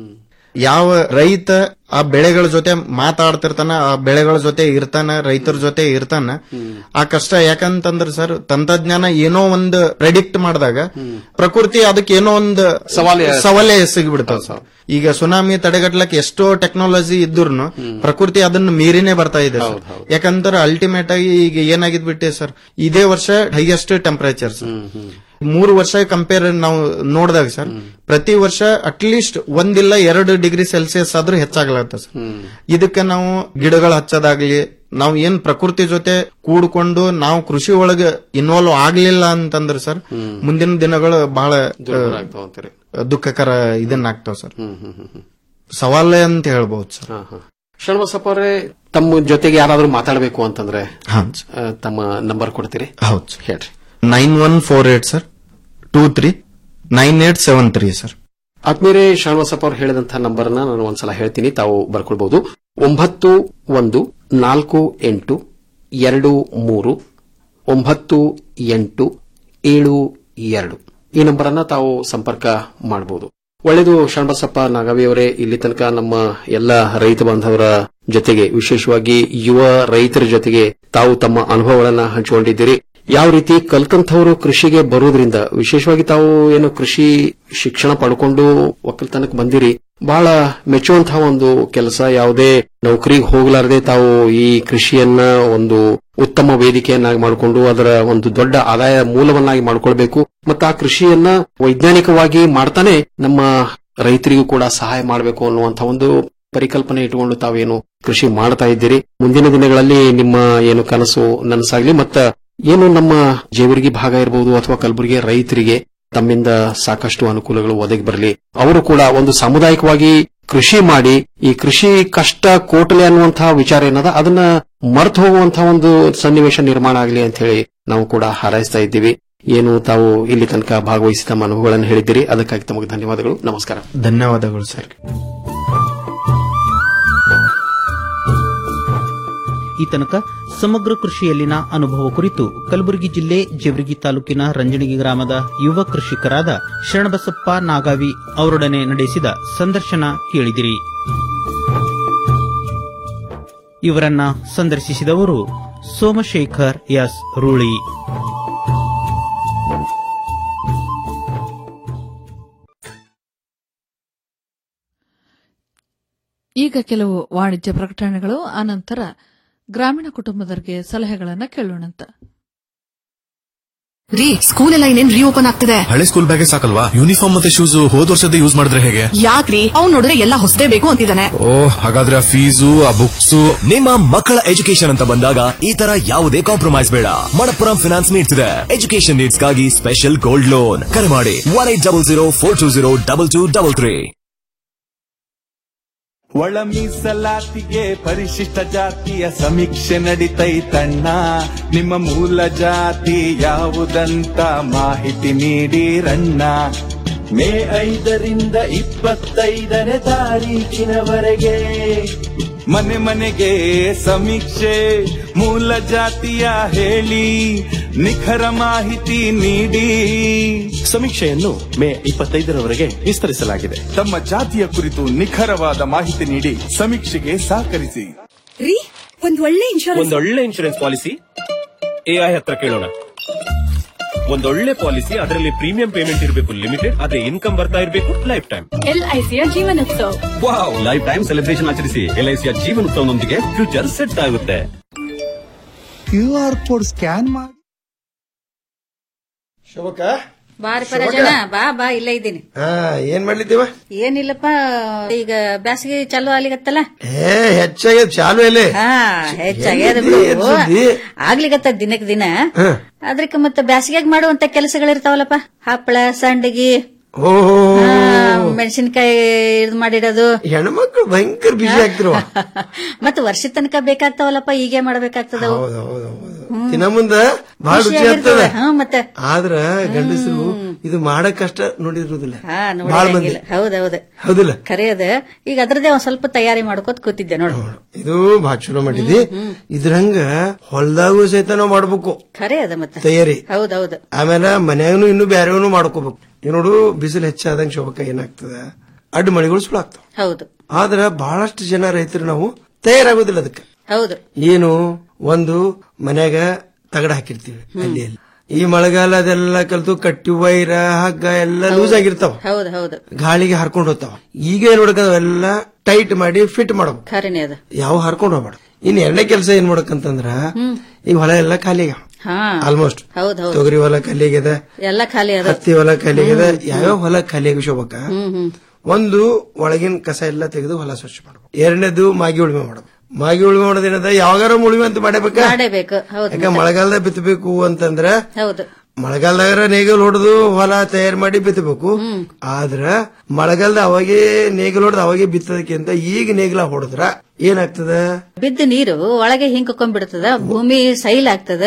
ಯಾವ ರೈತ ಆ ಬೆಳೆಗಳ ಜೊತೆ ಮಾತಾಡ್ತಿರ್ತಾನ ಆ ಬೆಳೆಗಳ ಜೊತೆ ಇರ್ತಾನ ರೈತರ ಜೊತೆ ಇರ್ತಾನ ಆ ಕಷ್ಟ ಯಾಕಂತಂದ್ರ ಸರ್ ತಂತ್ರಜ್ಞಾನ ಏನೋ ಒಂದು ಪ್ರೆಡಿಕ್ಟ್ ಮಾಡಿದಾಗ ಪ್ರಕೃತಿ ಅದಕ್ಕೆ ಏನೋ ಒಂದು ಸವಾಲೆ- ಸವಾಲೆ ಸಿಗ್ಬಿಡ್ತಾವ ಸರ್ ಈಗ ಸುನಾಮಿ ತಡೆಗಟ್ಲಕ್ ಎಷ್ಟೋ ಟೆಕ್ನಾಲಜಿ ಇದ್ರು ಪ್ರಕೃತಿ ಅದನ್ನ ಮೀರಿನೇ ಬರ್ತಾ ಇದೆ ಸರ್ ಯಾಕಂದ್ರೆ ಅಲ್ಟಿಮೇಟ್ ಆಗಿ ಈಗ ಏನಾಗಿದ್ ಬಿಟ್ಟೆ ಸರ್ ಇದೇ ವರ್ಷ ಹೈಯೆಸ್ಟ್ ಟೆಂಪರೇಚರ್ ಸರ್ ಮೂರು ವರ್ಷ ಕಂಪೇರ್ ನಾವು ನೋಡಿದಾಗ ಸರ್ ಪ್ರತಿ ವರ್ಷ ಅಟ್ಲೀಸ್ಟ್ ಒಂದಿಲ್ಲ ಎರಡು ಡಿಗ್ರಿ ಸೆಲ್ಸಿಯಸ್ ಆದ್ರೂ ಹೆಚ್ಚಾಗ್ಲತ್ತ ಸರ್ ಇದಕ್ಕೆ ನಾವು ಗಿಡಗಳು ಹಚ್ಚೋದಾಗ್ಲಿ ನಾವು ಏನ್ ಪ್ರಕೃತಿ ಜೊತೆ ಕೂಡ್ಕೊಂಡು ನಾವು ಕೃಷಿ ಒಳಗೆ ಇನ್ವಾಲ್ವ್ ಆಗ್ಲಿಲ್ಲ ಅಂತಂದ್ರೆ ಸರ್ ಮುಂದಿನ ದಿನಗಳು ಬಹಳ ದುರ್ಬಲ ಆಗ್ತಾವ ಅಂತೀರಿ. ದುಃಖಕರ ಇದನ್ನ ಆಗ್ತಾವ ಸರ್ ಹ್ಮ್ ಹ್ಮ್ ಹ್ಮ್ ಹ್ಮ್ ಸವಾಲೇ ಅಂತ ಹೇಳ್ಬಹುದು ಸರ್ ಹಾ, ಹಾ. ಶ್ರೀನಿವಾಸಪ್ಪ ಅವರೇ ತಮ್ಮ ಜೊತೆಗೆ ಯಾರಾದ್ರೂ ಮಾತಾಡಬೇಕು ಅಂತಂದ್ರೆ ಹಾ ಆ, ತಮ್ಮ ನಂಬರ್ ಕೊಡ್ತೀರಿ ಹೌದು ಹೇಳ್ರಿ nine one four eight sir two three nine eight seven three sir ಆತ್ಮೀಯರೇ ಶ್ರೀನಿವಾಸಪ್ಪ ಅವರು ಹೇಳಿದಂತಹ ನಂಬರ್ನ ನಾನು ಒಂದ್ಸಲ ಹೇಳ್ತೀನಿ ತಾವು ಬರ್ಕೊಳ್ಬಹುದು ಒಂಬತ್ತು ಒಂದು ನಾಲ್ಕು ಎಂಟು ಎರಡು ಮೂರು ಒಂಬತ್ತು ಎಂಟು ಏಳು ಎರಡು ಈ ನಂಬರನ್ನ ತಾವು ಸಂಪರ್ಕ ಮಾಡಬಹುದು ಒಳ್ಳೆಯದು ಶರಣಬಸಪ್ಪ ನಾಗವಿಯವರೇ ಇಲ್ಲಿ ತನಕ ನಮ್ಮ ಎಲ್ಲ ರೈತ ಬಾಂಧವರ ಜೊತೆಗೆ ವಿಶೇಷವಾಗಿ ಯುವ ರೈತರ ಜೊತೆಗೆ ತಾವು ತಮ್ಮ ಅನುಭವಗಳನ್ನ ಹಂಚಿಕೊಂಡಿದ್ದೀರಿ ಯಾವ ರೀತಿ ಕಲ್ತಂಥವರು ಕೃಷಿಗೆ ಬರುವುದರಿಂದ ವಿಶೇಷವಾಗಿ ತಾವು ಏನು ಕೃಷಿ ಶಿಕ್ಷಣ ಪಡ್ಕೊಂಡು ಒಕ್ಕಲ್ತನಕ್ಕೆ ಬಂದಿರಿ ಬಹಳ ಮೆಚ್ಚುವಂತಹ ಒಂದು ಕೆಲಸ ಯಾವುದೇ ನೌಕರಿಗೆ ಹೋಗಲಾರದೆ ತಾವು ಈ ಕೃಷಿಯನ್ನ ಒಂದು ಉತ್ತಮ ವೇದಿಕೆಯನ್ನಾಗಿ ಮಾಡಿಕೊಂಡು ಅದರ ಒಂದು ದೊಡ್ಡ ಆದಾಯ ಮೂಲವನ್ನಾಗಿ ಮಾಡಿಕೊಳ್ಬೇಕು ಮತ್ತು ಆ ಕೃಷಿಯನ್ನ ವೈಜ್ಞಾನಿಕವಾಗಿ ಮಾಡ್ತಾನೆ ನಮ್ಮ ರೈತರಿಗೂ ಕೂಡ ಸಹಾಯ ಮಾಡಬೇಕು ಅನ್ನುವಂತಹ ಒಂದು ಪರಿಕಲ್ಪನೆ ಇಟ್ಟುಕೊಂಡು ತಾವೇನು ಕೃಷಿ ಮಾಡ್ತಾ ಇದ್ದೀರಿ ಮುಂದಿನ ದಿನಗಳಲ್ಲಿ ನಿಮ್ಮ ಏನು ಕನಸು ನನಸಾಗ್ಲಿ ಮತ್ತ ಏನು ನಮ್ಮ ಜೇವರ್ಗಿ ಭಾಗ ಇರಬಹುದು ಅಥವಾ ಕಲಬುರಗಿ ರೈತರಿಗೆ ತಮ್ಮಿಂದ ಸಾಕಷ್ಟು ಅನುಕೂಲಗಳು ಒದಗಿ ಬರಲಿ ಅವರು ಕೂಡ ಒಂದು ಸಾಮುದಾಯಿಕವಾಗಿ ಕೃಷಿ ಮಾಡಿ ಈ ಕೃಷಿ ಕಷ್ಟ ಕೋಟಲೆ ಅನ್ನುವಂತಹ ವಿಚಾರ ಏನದ ಅದನ್ನ ಮರ್ತು ಹೋಗುವಂತಹ ಒಂದು ಸನ್ನಿವೇಶ ನಿರ್ಮಾಣ ಆಗಲಿ ಅಂತ ಹೇಳಿ ನಾವು ಕೂಡ ಹಾರೈಸ್ತಾ ಇದ್ದೀವಿ ಏನು ತಾವು ಇಲ್ಲಿ ತನಕ ಭಾಗವಹಿಸಿ ತಮ್ಮ ಅನುಭವಗಳನ್ನು ಹೇಳಿದ್ದೀರಿ ಅದಕ್ಕಾಗಿ ತಮಗೆ ಧನ್ಯವಾದಗಳು ನಮಸ್ಕಾರ ಧನ್ಯವಾದಗಳು ಸರ್ ಈ ತನಕ ಸಮಗ್ರ ಕೃಷಿಯಲ್ಲಿನ ಅನುಭವ ಕುರಿತು ಕಲಬುರಗಿ ಜಿಲ್ಲೆ ಜೇವರ್ಗಿ ತಾಲೂಕಿನ ರಂಜಣಗಿ ಗ್ರಾಮದ ಯುವ ಕೃಷಿಕರಾದ ಶರಣಬಸಪ್ಪ ನಾಗಾವಿ ಅವರೊಡನೆ ನಡೆಸಿದ ಸಂದರ್ಶನ ಕೇಳಿದಿರಿ ಇವರನ್ನ ಸಂದರ್ಶಿಸಿದವರು ಸೋಮಶೇಖರ್ ಎಸ್ ರೂಳಿ ಈಗ ಕೆಲವು ವಾಣಿಜ್ಯ ಪ್ರಕಟಣೆಗಳು ಆನಂತರ ಗ್ರಾಮೀಣ ಕುಟುಂಬದವರಿಗೆ ಸಲಹೆಗಳನ್ನು ಕೇಳೋಣಂತ ರೀ ಸ್ಕೂಲ್ ಎಲ್ಲ ಇನ್ನೇನ್ ರೀಓಪನ್ ಆಗ್ತಿದೆ ಹಳೆ ಸ್ಕೂಲ್ ಬ್ಯಾಗೆ ಸಾಕಲ್ವಾ ಯೂನಿಫಾರ್ಮ್ ಮತ್ತೆ ಶೂಸ್ ಹೋದ್ ವರ್ಷದ ಯೂಸ್ ಮಾಡಿದ್ರೆ ಹೇಗೆ ಯಾಕ್ರಿ ಅವ್ನ್ ನೋಡಿದ್ರೆ ಎಲ್ಲ ಹೊಸದೇ ಬೇಕು ಅಂತಿದ್ದಾನೆ ಓ ಹಾಗಾದ್ರೆ ಆ ಫೀಸು ಆ ಬುಕ್ಸ್ ನಿಮ್ಮ ಮಕ್ಕಳ ಎಜುಕೇಶನ್ ಅಂತ ಬಂದಾಗ ಈ ತರ ಯಾವುದೇ ಕಾಂಪ್ರಮೈಸ್ ಬೇಡ ಮಣಪ್ಪುರಂ ಫಿನಾನ್ಸ್ ನೀಡ್ತಿದೆ ಎಜುಕೇಶನ್ ನೀಡ್ಸ್ಗಾಗಿ ಸ್ಪೆಷಲ್ ಗೋಲ್ಡ್ ಲೋನ್ ಕರೆ ಮಾಡಿ one eight double zero four two zero double two double three ಒಳ ಮೀಸಲಾತಿಗೆ ಪರಿಶಿಷ್ಟ ಜಾತಿಯ ಸಮೀಕ್ಷೆ ನಡಿತೈತಣ್ಣ ನಿಮ್ಮ ಮೂಲ ಜಾತಿ ಯಾವುದಂತ ಮಾಹಿತಿ ನೀಡಿರಣ್ಣ ಮೇ ಐದರಿಂದ ಇಪ್ಪತ್ತೈದನೇ ತಾರೀಕಿನವರೆಗೆ ಮನೆ ಮನೆಗೆ ಸಮೀಕ್ಷೆ ಮೂಲ ಜಾತಿಯ ಹೇಳಿ ನಿಖರ ಮಾಹಿತಿ ನೀಡಿ ಸಮೀಕ್ಷೆಯನ್ನು ಮೇ ಇಪ್ಪತ್ತೈದರವರೆಗೆ ವಿಸ್ತರಿಸಲಾಗಿದೆ ತಮ್ಮ ಜಾತಿಯ ಕುರಿತು ನಿಖರವಾದ ಮಾಹಿತಿ ನೀಡಿ ಸಮೀಕ್ಷೆಗೆ ಸಹಕರಿಸಿ ರೀ ಒಂದ್ ಒಳ್ಳೆ ಇನ್ಶೂರೆನ್ಸ್ ಒಂದೊಳ್ಳೆ ಇನ್ಶೂರೆನ್ಸ್ ಪಾಲಿಸಿ ಎಐ ಹತ್ರ ಕೇಳೋಣ ಒಂದೊಳ್ಳೆ ಪಾಲಿಸಿ ಅದರಲ್ಲಿ ಪ್ರೀಮಿಯಂ ಪೇಮೆಂಟ್ ಇರಬೇಕು ಲಿಮಿಟೆಡ್ ಅದೇ ಇನ್ಕಮ್ ಬರ್ತಾ ಇರಬೇಕು ಲೈಫ್ ಟೈಮ್ ಎಲ್ಐಸಿಯ Jeevan Utsav wow life time celebration ಆಚರಿಸಿ ಎಲ್ಐಸಿಯ ಜೀವನೋತ್ಸವನೊಂದಿಗೆ ಫ್ಯೂಚರ್ ಸೆಟ್ ಆಗುತ್ತೆ ಕ್ಯೂ ಆರ್ ಕೋಡ್ ಸ್ಕ್ಯಾನ್ ಮಾಡಿ ಶೋಭಕ್ಕ ಬಾರಿ ಪರಜನ ಬಾ ಬಾ ಇಲ್ಲೇ ಇದ್ದೀನಿ ಹಾ ಏನ್ ಮಾಡ್ಲಿದ್ದೀವ ಏನಿಲ್ಲಪ್ಪ ಈಗ ಬ್ಯಾಸಿಗೆ ಚಾಲು ಆಗ್ಲಿಕತ್ತಲ್ಲ ಏ ಹೆಚ್ಚಾಗ್ಯದ ಚಾಲು ಎಲ್ಲಿ ಹಾ ಹೆಚ್ಚಾಗ್ಯದ ಎಲ್ಲಿದ್ದಿ? ಏನ್ ಬಿಡು ಸುದ್ದಿ? ಆಗ್ಲಿಕತ್ತ ದಿನಕ್ ದಿನ ಅದ್ರಕ್ಕೆ ಮತ್ತೆ ಬ್ಯಾಸಿಗ್ಯಾಗ ಮಾಡುವಂತ ಕೆಲಸಗಳಿರ್ತಾವಲ್ಲಪ್ಪ ಹಪ್ಪಳ ಸಂಡಗಿ ಓಹೋ ಮೆಣಸಿನಕಾಯಿ ಇದು ಮಾಡಿಡೋದು ಹೆಣ್ಮಕ್ಳು ಭಯಂಕರ ಬಿಸಿ ಆಗ್ತಿರುವ ಮತ್ತೆ ವರ್ಷದ ತನಕ ಬೇಕಾಗ್ತಾವಲ್ಲಪ್ಪ ಈಗೇ ಮಾಡ್ಬೇಕಾಗ್ತದವು ದಿನ ಮುಂದ ಬಹಳ ರುಚಿ ಆಗ್ತದ ಖುಷಿಯಾಗಿರ್ತವೆ. ಹಾ ಮತ್ತೆ ಆದ್ರ ಗಂಡಸರು ಇದು ಮಾಡಕ್ ಕಷ್ಟ ನೋಡಿರುದಿಲ್ಲ ಹಾ ಬಾಳ್ ಮಂದಿ ನೋಡಿ ಹೌದೌದು ಹೌದಿಲ್ಲ ಖರೆ ಅದ ಈಗ ಅದ್ರದ್ದೇ ಒಂದ್ ಸ್ವಲ್ಪ ತಯಾರಿ ಮಾಡ್ಕೋತ ಕೂತಿದ್ದೆ ನೋಡು ಇದು ಬಹಳ ಚಲೋ ಮಾಡಿದಿ ಇದ್ರಂಗ ಹೊಲ್ದಾಗೂ ಸಹಿತ ನಾವ್ ಮಾಡ್ಬೇಕು ಖರೆ ಅದ ಮತ್ತೆ ತಯಾರಿ ಹೌದೌದು ಆಮೇಲೆ ಮನ್ಯಾಗನು ಇನ್ನು ಬ್ಯಾರೆವನು ಮಾಡ್ಕೋಬೇಕು ಈ ನೋಡು ಬಿಸಿಲು ಹೆಚ್ಚಾದಂಗ ಶೋಭಕ್ಕ ಏನಾಗ್ತದ ಅಡ್ಡ ಮಳೆಗಳು ಸುಳು ಆಗ್ತಾವ ಹೌದು ಆದ್ರ ಬಹಳಷ್ಟು ಜನ ರೈತರು ನಾವು ತಯಾರಾಗೋದಿಲ್ಲ ಅದಕ್ಕೆ ಹೌದು ಏನು ಒಂದು ಮನ್ಯಾಗ ತಗಡ ಹಾಕಿರ್ತೀವಿ ಅಲ್ಲಿ ಅಲ್ಲಿ ಈ ಮಳೆಗಾಲ ಅದೆಲ್ಲ ಕಲ್ತು ಕಟ್ಟಿ ವೈರ ಹಗ್ಗ ಎಲ್ಲ ಲೂಸ್ ಆಗಿರ್ತಾವ ಹೌದು ಹೌದು ಗಾಳಿಗೆ ಹರ್ಕೊಂಡು ಹೋಗ್ತಾವ ಈಗ ಏನ್ ಮಾಡ್ಕ ಎಲ್ಲ ಟೈಟ್ ಮಾಡಿ ಫಿಟ್ ಮಾಡ್ಬೇಕು ಖರೇನೆ ಅದ ಯಾವ ಹರ್ಕೊಂಡು ಹೋಗ್ಬೇಡ ಇನ್ ಎರಡನೇ ಕೆಲಸ ಏನ್ ಮಾಡ್ಬೇಕಂತಂದ್ರ ಈಗ ಹೊಲ ಎಲ್ಲ ಖಾಲಿ ಆಗ್ಯಾವ ಹಾ ಆಲ್ಮೋಸ್ಟ್ ಹೌದ್ ಹೌದು ತೊಗರಿ ಹೊಲ ಖಾಲಿ ಆಗ್ಯದ ಎಲ್ಲ ಖಾಲಿ ಅದ ಹತ್ತಿ ಹೊಲ ಖಾಲಿ ಆಗ್ಯದ ಯಾವ್ಯಾವ ಹೊಲ ಖಾಲಿ ಆಗಿ ಶೋಭಕ್ಕ ಹ್ಮ್ ಹ್ಮ್ ಒಂದು ಒಳಗಿನ ಕಸ ಎಲ್ಲ ತೆಗೆದು ಹೊಲ ಸ್ವಚ್ಛ ಮಾಡ್ಬೇಕು ಎರಡನೇದು ಮಾಗಿ ಉಳುಮೆ ಮಾಡ್ಬೇಕು ಮಾಗಿ ಉಳುಮೆ ಮಾಡೋದೇನದ ಯಾವಾಗಾರ ಉಳುಮೆ ಅಂತ ಮಾಡಬೇಕ ಮಾಡಬೇಕು ಹೌದು ಯಾಕ ಮಳೆಗಾಲದಾಗ ಬಿತ್ತಬೇಕು ಅಂತಂದ್ರ ಹೌದು ಮಳೆಗಾಲದಾಗ ನೇಗಲ್ ಹೊಡೆದು ಹೊಲ ತಯಾರು ಮಾಡಿ ಬಿತ್ತಬೇಕು ಆದ್ರ ಮಳೆಗಾಲದ ಅವಾಗೆ ನೇಗಲ್ ಹೊಡೆದು ಅವಾಗೆ ಬಿತ್ತದಕ್ಕಿಂತ ಈಗ ನೇಗಿಲ ಹೊಡೆದ್ರ ಏನಾಗ್ತದ ಬಿದ್ದ ನೀರು ಒಳಗೆ ಹಿಂಕೊಂಡ್ಬಿಡ್ತದ ಭೂಮಿ ಸೈಲ್ ಆಗ್ತದ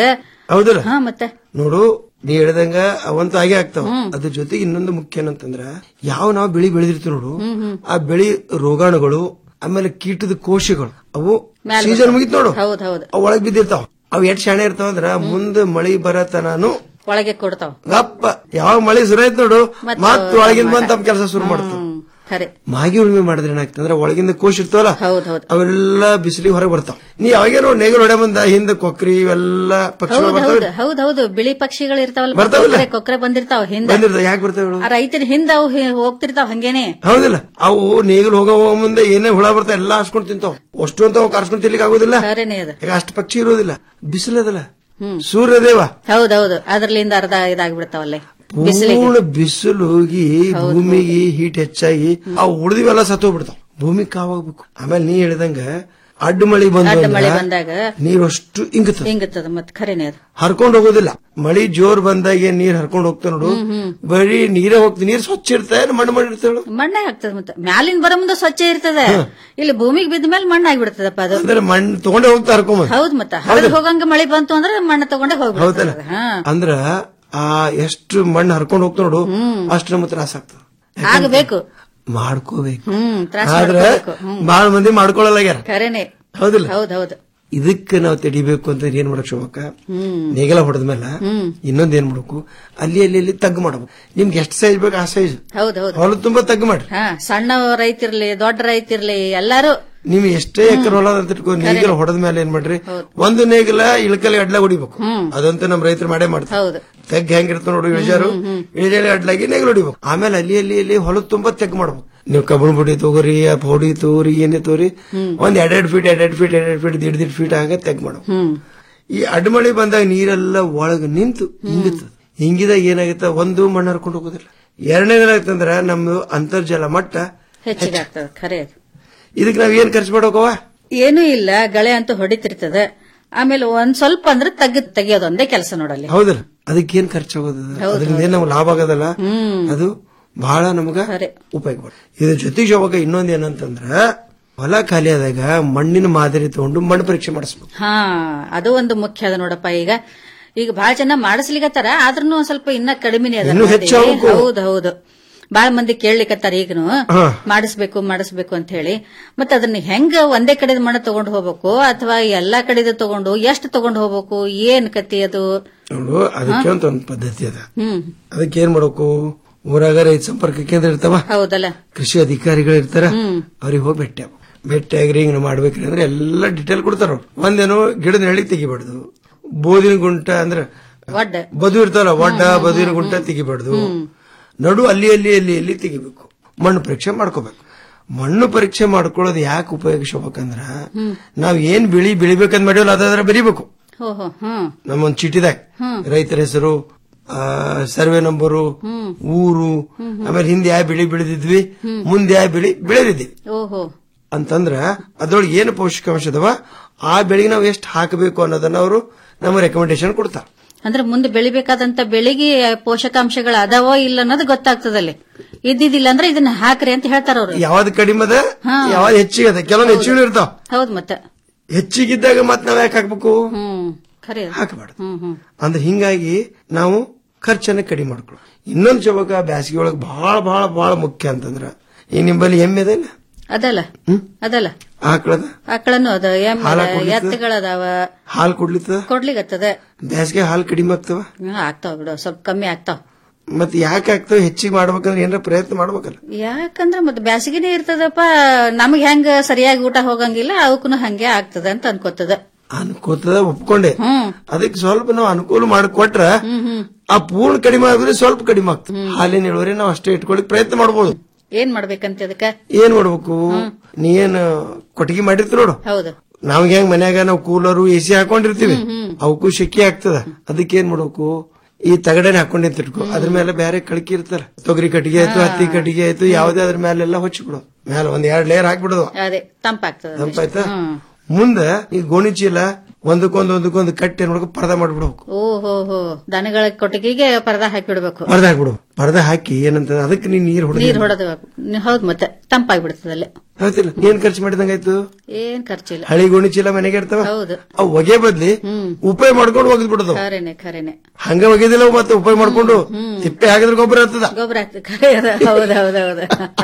ಹೌದಲ್ಲ ಹಾ ಮತ್ತೆ ನೋಡು ನೀ ಹೇಳ್ದಂಗ ಅವಂತ ಆಗೇ ಆಗ್ತಾವ ಅದ್ರ ಜೊತೆಗೆ ಇನ್ನೊಂದು ಮುಖ್ಯ ಏನಂತಂದ್ರ ಯಾವ ನಾವು ಬೆಳಿ ಬೆಳೆದಿರ್ತೀವಿ ನೋಡು ಆ ಬೆಳಿ ರೋಗಾಣುಗಳು ಆಮೇಲೆ ಕೀಟದ ಕೋಶಗಳು ಅವು ಮ್ಯಾಲ್ ಸೀಸನ್ ಬರ್ತಾವ. ಮುಗಿತ್ ನೋಡು ಹೌದ್ ಹೌದ್ ಅವ್ ಒಳಗ್ ಬಿದ್ದಿರ್ತಾವ ಅವ್ ಎಷ್ಟ್ ಶಾಣೆ ಇರ್ತಾವ ಅಂದ್ರ ಮುಂದೆ ಮಳಿ ಬರತನಾನು ಒಳಗೆ ಕೊಡ್ತಾವ ಗಪ್ಪ ಯಾವಾಗ ಮಳಿ ಶುರು ಆಯ್ತು ನೋಡು ಮತ್ತ್ ಮತ್ ಒಳಗಿಂದ ಬಂದ್ ತಮ್ಮ ಕೆಲಸ ಶುರು ಮಾಡ್ತಾವ ಖರೆ ಮಾಗಿ ಉಳುಮೆ ಮಾಡಿದ್ರೆ ಏನಾಗ್ತಂದ್ರ ಒಳಗಿಂದ ಕೋಶ ಇರ್ತಾವಲ್ಲ ಹೌದ್ ಹೌದ್ ಅವೆಲ್ಲ ಬಿಸಿಲಿಗೆ ಹೊರಗೆ ಬರ್ತಾವ ನೀ ಯಾವಾಗೇ ನೋಡಿ ನೇಗಲ್ ಹೊಡೆ ಬಂದ ಹಿಂದ ಕೊಕ್ರಿ ಇವೆಲ್ಲ ಪಕ್ಷಿಗಳು ಹೌದ್ ಬರ್ತಾವ ಹೌದ್ ಹೌದ್ ಹೌದು ಬಿಳಿ ಪಕ್ಷಿಗಳು ಇರ್ತಾವಲ್ಲ ಬರ್ತಾವಲ್ಲ? ಕೊಕ್ರೆ ಕೊಕ್ರೆ ಬಂದಿರ್ತಾವ ಹಿಂದ ಬಂದಿರ್ತಾವ ಯಾಕೆ ಬರ್ತಾವ ಹೇಳು? ಆ ರೈತರ ಹಿಂದ ಅವು ಹಿ- ಹೋಗ್ತಿರ್ತಾವ ಹಂಗೇನೆ ಹೌದಿಲ್ಲ ಅವು ನೇಗಲ್ ಹೋಗೋ ಮುಂದೆ ಏನೇ ಹುಳ ಬರ್ತಾವ ಎಲ್ಲಾ ಹಾಸ್ಕೊಂಡ್ ತಿಂತಾವ ಅಷ್ಟು ಅಂತ ಅವು ಕಾರ್ಸ್ಕೊಂಡ್ ತಿನ್ಲಿಕ್ಕೆ ಆಗೋದಿಲ್ಲ ಖರೇನೆ ಅದು ಈಗ ಅಷ್ಟು ಪಕ್ಷಿ ಇರೋದಿಲ್ಲ ಬಿಸಿಲದಲ್ಲ ಸೂರ್ಯದೇವ ಹೌದೌದು ಅದ್ರಲ್ಲಿಂದ ಅರ್ಧ ಇದಾಗ್ಬಿಡ್ತಾವಲ್ಲೇ ಬಿಸಿಲಿಗೆ ಪೂರ್ಣ ಬಿಸಿಲು ಹೋಗಿ ಭೂಮಿಗೆ ಹೀಟ್ ಹೆಚ್ಚಾಗಿ ಆ ಉಳಿದಿವೆಲ್ಲ ಸತ್ತೋಗ್ಬಿಡ್ತಾವ ಭೂಮಿ ಕಾವಾಗ್ಬೇಕು ಆಮೇಲೆ ನೀ ಹೇಳಿದಂಗ ಅಡ್ಡ ಮಳಿ ಅಡ್ಡ ಮಳೆ ಬಂದ ಬಂದಾಗ ನೀರು ಅಷ್ಟು ಇಂಗುತ್ತ ಹಿಂಗತ್ತದ ಮತ್ ಖರೇನೆ ಅದು ಹರ್ಕೊಂಡ್ ಹೋಗೋದಿಲ್ಲ ಮಳಿ ಜೋರ್ ಬಂದಾಗ ಏನ್ ನೀರ್ ಹರ್ಕೊಂಡ್ ಹೋಗ್ತಾವ ನೋಡು ಬರೀ ನೀರೇ ಹೋಗ್ತದೆ ನೀರ್ ಸ್ವಚ್ಛ ಇರ್ತಾವ ಮಣ್ಣು ಮಣ್ಣು ಇರ್ತಾವ ಮಣ್ಣೆ ಆಗ್ತದ ಮತ್ತೆ ಮ್ಯಾಲಿನ ಬರೋ ಮುಂದೆ ಸ್ವಚ್ಛ ಇರ್ತದೆ ಇಲ್ಲಿ ಭೂಮಿಗೆ ಬಿದ್ದ ಮೇಲೆ ಮಣ್ಣು ಆಗ್ಬಿಡ್ತದಪ್ಪ ಅದು ಅಂದ್ರೆ ಮಣ್ಣು ತಗೊಂಡೇ ಹೋಗ್ತಾ ಹರ್ಕೊಂಬ ಹೌದ್ ಮತ್ತ ಹರಿದು ಹೋಗಂಗ ಮಳಿ ಬಂತು ಅಂದ್ರೆ ಮಣ್ಣು ತಗೊಂಡೆ ಹೌದಲ್ಲ ಹೋಗ್ಬಿಡ್ತದ ಹಾ ಅಂದ್ರ ಆ ಎಷ್ಟು ಮಣ್ಣು ಹರ್ಕೊಂಡ್ ಹೋಗ್ತಾ ನೋಡು ಅಷ್ಟು ನಮ್ಗೆ ತ್ರಾಸ ಆಗ್ತದ ಆಗಬೇಕು ಮಾಡ್ಕೋಬೇಕು ಹ್ಮ್ ತ್ರಾಸ ಆದ್ರ ಮಾಡ್ಕೋಬೇಕು ಹ್ಮ್ ಬಾಳ ಮಂದಿ ಮಾಡ್ಕೊಳ್ಳಲಾಗ್ಯಾರ ಖರೇನೆ ಹೌದಿಲ್ಲ ಹೌದ್ ಹೌದು ಇದಕ್ಕೆ ನಾವು ತಡಿಬೇಕು ಅಂತ ಏನ್ ಮಾಡಕ್ ಶೋಭಕ್ಕ ಹ್ಮ್ ನೇಗಲ ಹೊಡೆದ್ಮೇಲೆ ಇನ್ನೊಂದ್ ಏನ್ ಮಾಡ್ಬೇಕು ಅಲ್ಲಿ ಅಲ್ಲಿ ಅಲ್ಲಿ ತಗ್ಗು ಮಾಡ್ಬೇಕು ನಿಮ್ಗೆ ಎಷ್ಟು ಸೈಜ್ ಬೇಕು ಆ ಸೈಜ್ ಹೌದ್ ಹೌದು ಹೊಲ ತುಂಬಾ ತಗ್ಗು ಮಾಡ್ರಿ ಹಾ ಸಣ್ಣ ರೈತಿರ್ಲಿ ದೊಡ್ಡ ರೈತಿರ್ಲಿ ಎಲ್ಲಾರು ನಿಮ್ ಎಷ್ಟೇ ಎಕರೆ ಹೊಲ ಅಂತ ಇಟ್ಕೋ ನೇಗಿಲ ಹೊಡೆದ ಮೇಲೆ ಏನ್ ಮಾಡ್ರಿ ಒಂದು ನೇಗಿಲ ಇಳಕಲಿ ಅಡ್ಲ ಹೊಡಿಬೇಕು ಅದಂತೂ ನಮ್ ರೈತರು ಮಾಡೇ ಮಾಡ್ತಾರೆ ಹೌದು ತೆಗ್ ಹೆಂಗಿರ್ತಾವ ನೋಡು ಇಳಿಜಾರು ಇಳಿಜಾರಿ ಅಡ್ಲಾಗಿ ನೇಗಿಲ ಹೊಡಿಬೇಕು ಆಮೇಲೆ ಅಲ್ಲಿ ಅಲ್ಲಿ ಅಲ್ಲಿ ಹೊಲ ತುಂಬಾ ತೆಗ್ ಮಾಡ್ಬೇಕು ನೀವು ಕಬ್ಬಣ ಬುಡಿ ತಗೋರಿ ಆ ಪೌಡಿ ತಗೋರಿ ಏನೇ ತಗೋರಿ ಒಂದ್ ಎರಡೆರಡು ಫೀಟ್ ಎರಡೆರಡು ಫೀಟ್ ಎರಡೆರಡು ಫೀಟ್ ದಿಡ್ ದಿಡ್ ಫೀಟ್ ಹಾಗೆ ತೆಗ್ ಮಾಡ್ಬೇಕು ಹ್ಮ್ ಈ ಅಡ್ಮಳಿ ಬಂದಾಗ ನೀರೆಲ್ಲ ಒಳಗ ನಿಂತು ಹಿಂಗುತ್ತದೆ ಹಿಂಗಿದಾಗ ಏನಾಗುತ್ತೆ ಒಂದು ಮಣ್ಣು ಹರ್ಕೊಂಡು ಹೋಗೋದಿಲ್ಲ ಎರಡನೇದೇನಾಗ್ತಂದ್ರ ನಮ್ದು ಅಂತರ್ಜಲ ಮಟ್ಟ ಹೆಚ್ಚಿಗೆ ಆಗ್ತದ ಖರೆ ಅದು ಇದಕ್ಕೆ ನಾವ್ ಏನ್ ಖರ್ಚು ಮಾಡೋಕವ ಏನೂ ಇಲ್ಲ ಗಳೆ ಅಂತೂ ಹೊಡಿತಿರ್ತದ ಆಮೇಲೆ ಒಂದ್ ಸ್ವಲ್ಪ ಅಂದ್ರೆ ತೆಗ್ ತೆಗಿಯೋದು ಒಂದೇ ಕೆಲಸ ನೋಡಲ್ಲಿ ಹೌದಲ್ಲ ಅದಕ್ಕೆ ಏನ್ ಖರ್ಚಾಗೋದ ಅದರಿಂದ ಏನ್ ನಮ್ಗೆ ಲಾಭ ಆಗೋದಲ್ಲ ಅದು ಬಹಳ ನಮಗ ಉಪಯೋಗ ಬರ್ತದೆ. ಇದ್ರ ಜೊತೆಗೆ ಅವಾಗ ಇನ್ನೊಂದ್ ಏನಂತಂದ್ರ ಹೊಲ ಖಾಲಿ ಆದಾಗ ಮಣ್ಣಿನ ಮಾದರಿ ತಗೊಂಡು ಮಣ್ಣು ಪರೀಕ್ಷೆ ಮಾಡಿಸ್ಬೇಕು ಹಾ ಅದು ಒಂದು ಮುಖ್ಯ ಅದ ನೋಡಪ್ಪ ಈಗ ಈಗ ಬಹಳ ಜನ ಮಾಡಿಸ್ಲಿಕತ್ತಾರ ಆದ್ರೂ ಒಂದ್ ಸ್ವಲ್ಪ ಇನ್ನ ಕಡಿಮೆನೆ ಅದ ಇನ್ನೂ ಹೆಚ್ಚು ಆಗ್ಬೇಕು. ಹೌದು ಹೌದು ಬಾಳ ಮಂದಿ ಕೇಳ್ಲಿಕತ್ತಾರ ಈಗನು ಹಾ. ಮಾಡಿಸ್ಬೇಕು ಮಾಡಿಸ್ಬೇಕು ಅಂತ ಹೇಳಿ ಮತ್ತೆ ಅದನ್ನ ಹೆಂಗ ಒಂದೇ ಕಡೆದ ಮಣ್ಣು ತಗೊಂಡು ಹೋಗ್ಬೇಕು ಅಥವಾ ಎಲ್ಲಾ ಕಡೆದ ತಗೊಂಡು ಎಷ್ಟು ತಗೊಂಡು ಹೋಗ್ಬೇಕು ಏನ್ ಕತಿ ಅದು ನೋಡು ಅದಕ್ಕೆ ಅಂತ ಒಂದು ಪದ್ಧತಿ ಅದ ಹ್ಮ್ ಅದಕ್ಕೆ ಏನ್ ಮಾಡ್ಬೇಕು ಊರಾಗ ರೈತ ಸಂಪರ್ಕ ಕೇಂದ್ರ ಇರ್ತಾವ ಹೌದಲ್ಲ ಕೃಷಿ ಅಧಿಕಾರಿಗಳು ಇರ್ತಾರ ಹ್ಮ್. ಅವ್ರಿಗೆ ಹೋಗಿ ಭೇಟಿ ಆಗ್ಬೇಕು. ಭೇಟಿ ಆಗ್ರಿ ಹಿಂಗ್ ಮಾಡ್ಬೇಕ್ರಿ ಅಂದ್ರೆ ಎಲ್ಲ ಡಿಟೇಲ್ ಕೊಡ್ತಾರ ಅವ್ರು. ಒಂದೇನೋ ಗಿಡದ ನೆಳಿ ತೆಗಿಬಾರ್ದು ಬೋದಿನ ಗುಂಟ ಅಂದ್ರೆ ಒಡ್ಡ ಬದು ಇರ್ತಾವಲ್ಲ ಒಡ್ಡ ಬದುವಿನ ಗುಂಟ ತೆಗಿಬಾರ್ದು ನಡು ಅಲ್ಲಿ ಅಲ್ಲಿ ಅಲ್ಲಿ ಅಲ್ಲಿ ತೆಗಿಬೇಕು ಮಣ್ಣು ಪರೀಕ್ಷೆ ಮಾಡ್ಕೋಬೇಕು ಮಣ್ಣು ಪರೀಕ್ಷೆ ಮಾಡ್ಕೊಳ್ಳೋದು ಯಾಕೆ ಉಪಯೋಗಿಸ್ಬೇಕಂದ್ರ ನಾವ್ ಏನ್ ಬೆಳಿ ಬೆಳಿಬೇಕಂತ ಮಾಡಿವಲ್ಲ ಅದಾದ್ರೆ ಬರಿಬೇಕು ಹೋ ಹೋ ಹ್ಮ್ ನಮ್ಮೊಂದ್ ಚೀಟಿದಾಗ ಹ್ಮ್. ರೈತರ ಹೆಸರು ಆ, ಸರ್ವೆ ನಂಬರು ಊರು ಆಮೇಲೆ ಹಿಂದೆ ಯಾವ ಬೆಳಿ ಬೆಳೆದಿದ್ವಿ ಮುಂದೆ ಯಾವ ಬೆಳಿ ಬೆಳೆದಿದ್ವಿ ಓಹೋ ಅಂತಂದ್ರ ಅದ್ರೊಳಗೆ ಏನು ಪೌಷ್ಟಿಕಾಂಶ ಅದಾವ ಆ ಬೆಳೆಗೆ ನಾವು ಎಷ್ಟು ಹಾಕಬೇಕು ಅನ್ನೋದನ್ನ ಅವರು ನಮ್ಮ ರೆಕಮೆಂಡೇಶನ್ ಕೊಡ್ತಾರ ಅಂದ್ರೆ ಮುಂದೆ ಬೆಳಿಬೇಕಾದಂತ ಬೆಳೆಗೆ ಪೋಷಕಾಂಶಗಳು ಅದಾವೋ ಇಲ್ಲ ಅನ್ನೋದು ಗೊತ್ತಾಗ್ತದಲ್ಲಿ ಇದ್ದಿದ್ದಿಲ್ಲ ಅಂದ್ರೆ ಇದನ್ನ ಹಾಕ್ರಿ ಅಂತ ಹೇಳ್ತಾರ ಅವ್ರು ಯಾವ್ದು ಕಡಿಮೆ ಅದ ಹಾ. ಯಾವ್ದು ಹೆಚ್ಚಿಗೆ ಅದ ಕೆಲವೊಂದು ಹೆಚ್ಚಿಗೆ ಇರ್ತಾವ ಹೌದ್ ಮತ್ತೆ ಹೆಚ್ಚಿಗಿದ್ದಾಗ ಮತ್ ನಾವ್ ಯಾಕೆ ಹಾಕ್ಬೇಕು ಹ್ಮ್ ಖರೆ ಅದು. ಹಾಕಬಾರ್ದು ಹ್ಮ್ ಹ್ಮ್ ಅಂದ್ರೆ ಹಿಂಗಾಗಿ ನಾವು ಖರ್ಚನ್ನ ಕಡಿಮೆ ಮಾಡ್ಕೊಳ್ಳೋ ಇನ್ನೊಂದು ಚೌಕ ಬ್ಯಾಸಿಗೆ ಒಳಗೆ ಬಹಳ ಬಹಳ ಬಹಳ ಮುಖ್ಯ ಅಂತಂದ್ರ ಈ ನಿಂಬಲ್ಲಿ ಎಮ್ಮೆ ಅದಲ್ಲ ಅದಲ್ಲ ಅದಲ್ಲ ಆಕಳದ ಆಕಳನ್ನು ಅದ ಎಮ್ಮೆ ಹಾಲ ಅದ, ಕೊಡ್ಲಿಕ್ಕ? ಎತ್ತುಗಳದಾವ ಹಾಲು ಕೊಡ್ಲಿತ್ತದ ಕೊಡ್ಲಿಗತ್ತದ ಬ್ಯಾಸಿಗೆ ಹಾಲು ಕಡಿಮೆ ಆಗ್ತವ ಹ್ಮ್, ಆಗ್ತಾವ ಬಿಡು ಸ್ವಲ್ಪ ಕಮ್ಮಿ ಆಗ್ತಾವ ಮತ್ತೆ ಯಾಕೆ ಆಗ್ತಾವ ಹೆಚ್ಚಿಗೆ ಮಾಡ್ಬೇಕಂದ್ರೆ ಏನಾರ ಪ್ರಯತ್ನ ಮಾಡ್ಬೇಕಲ್ಲ ಯಾಕಂದ್ರ ಮತ್ತೆ ಬ್ಯಾಸಿಗೆನೆ ಇರ್ತದಪ್ಪ ನಮಗ್ ಹೆಂಗ ಸರಿಯಾಗಿ ಊಟ ಹೋಗಂಗಿಲ್ಲ ಅವಕ್ಕೂ ಹಂಗೆ ಆಗ್ತದ ಅಂತ ಅನ್ಕೋತದ ಅನ್ಕೋತದ ಒಪ್ಕೊಂಡೆ ಹ್ಮ್ ಅದಕ್ಕೆ ಸ್ವಲ್ಪ ನಾವು ಅನುಕೂಲ ಮಾಡಿಕೊಟ್ರ ಹ್ಮ್ ಹ್ಮ್ ಆ ಪೂರ್ಣ ಕಡಿಮೆ ಆಗಿದ್ರೆ ಸ್ವಲ್ಪ ಕಡಿಮೆ ಆಗ್ತದೆ ಹಾಲಿನ ಇಳುವರಿ ನಾವು ಅಷ್ಟೇ ಇಟ್ಕೊಳಕ್ ಪ್ರಯತ್ನ ಮಾಡ್ಬೋದು ಏನ್ ಮಾಡ್ಬೇಕಂತ ಅದಕ್ಕ ಏನ್ ಮಾಡ್ಬೇಕು ನೀ ಏನ್ ಕೊಟ್ಟಿಗೆ ಮಾಡಿರ್ತಿ ನೋಡು ಹೌದು ನಾವ್ ಹೆಂಗ್ ಮನ್ಯಾಗ ನಾವು ಕೂಲರು ಎ ಸಿ ಹಾಕೊಂಡಿರ್ತೀವಿ ಅವಕ್ಕೂ ಶೆಕೆ ಆಗ್ತದ ಅದಕ್ಕೆ ಏನ್ ಮಾಡ್ಬೇಕು ಈ ತಗಡನೆ ಹಾಕೊಂಡೆ ತಿಟ್ಕೊ ಅದ್ರ ಮೇಲೆ ಬೇರೆ ಕಳಕಿ ಇರ್ತಾರ ತೊಗರಿ ಕಟ್ಟಿಗೆ ಆಯ್ತು ಹತ್ತಿ ಕಟ್ಟಿಗೆ ಆಯ್ತು ಯಾವ್ದೇ ಅದ್ರ ಮೇಲೆಲ್ಲ ಹೊಚ್ಚಿಬಿಡು ಮೇಲೆ ಒಂದ್ ಎರಡ್ ಲೇಯರ್ ಹಾಕ್ಬಿಡೋದು ಅದೇ ತಂಪಾಗ್ತದ ತಂಪಾಯ್ತಾ ಮುಂದೆ ಈ ಗೋಣಿ ಚೀಲ ಒಂದಕ್ಕೊಂದು ಒಂದಕ್ಕೊಂದು ಕಟ್ಟಿ ಏನ್ ಮಾಡ್ಬೇಕು ಪರ್ದ ಮಾಡ್ಬಿಡ್ಬೇಕು ಓ ಹೋ ಹೋ ದನಗಳ ಕೊಟ್ಟಿಗೆಗೆ ಪರದಾ ಹಾಕಿಬಿಡ್ಬೇಕು ಪರ್ದ ಹಾಕ್ಬಿಡು ಪರ್ದ ಹಾಕಿ ಏನಂತ ಅದಕ್ಕೆ ನೀನ್ ನೀರ್ ಹೊಡೆದ ನೀರ್ ಹೊಡೆದು ಹೌದು ಮತ್ತೆ ತಂಪಾಗ್ಬಿಡ್ತದೆ ಅಲ್ಲೇ ಹೌದಿಲ್ಲ ಏನ್ ಖರ್ಚು ಮಾಡಿದಂಗಾಯ್ತು ಏನ್ ಖರ್ಚಿಲ್ಲ ಹಳಿ ಗೋಣಿ ಚೀಲ ಮನೆಗೆ ಇರ್ತಾವ ಹೌದು ಅವು ಒಗೆ ಬದ್ಲಿ ಉಪಯೋಗ ಮಾಡ್ಕೊಂಡು ಒಗದ್ ಬಿಡೋದು ಖರೇನೆ ಖರೇನೆ ಹಂಗ ಒಗೆದಿಲ್ಲ ಅವು ಮತ್ತೆ ಉಪಯೋಗ ಮಾಡ್ಕೊಂಡು ತಿಪ್ಪೆ ಹಾಕಿದ್ರೆ ಗೊಬ್ಬರ ಆಗ್ತದ ಗೊಬ್ಬರ ಆಗ್ತದೆ ಖರೆ ಅದ. ಹೌದು ಹೌದು ಹೌದು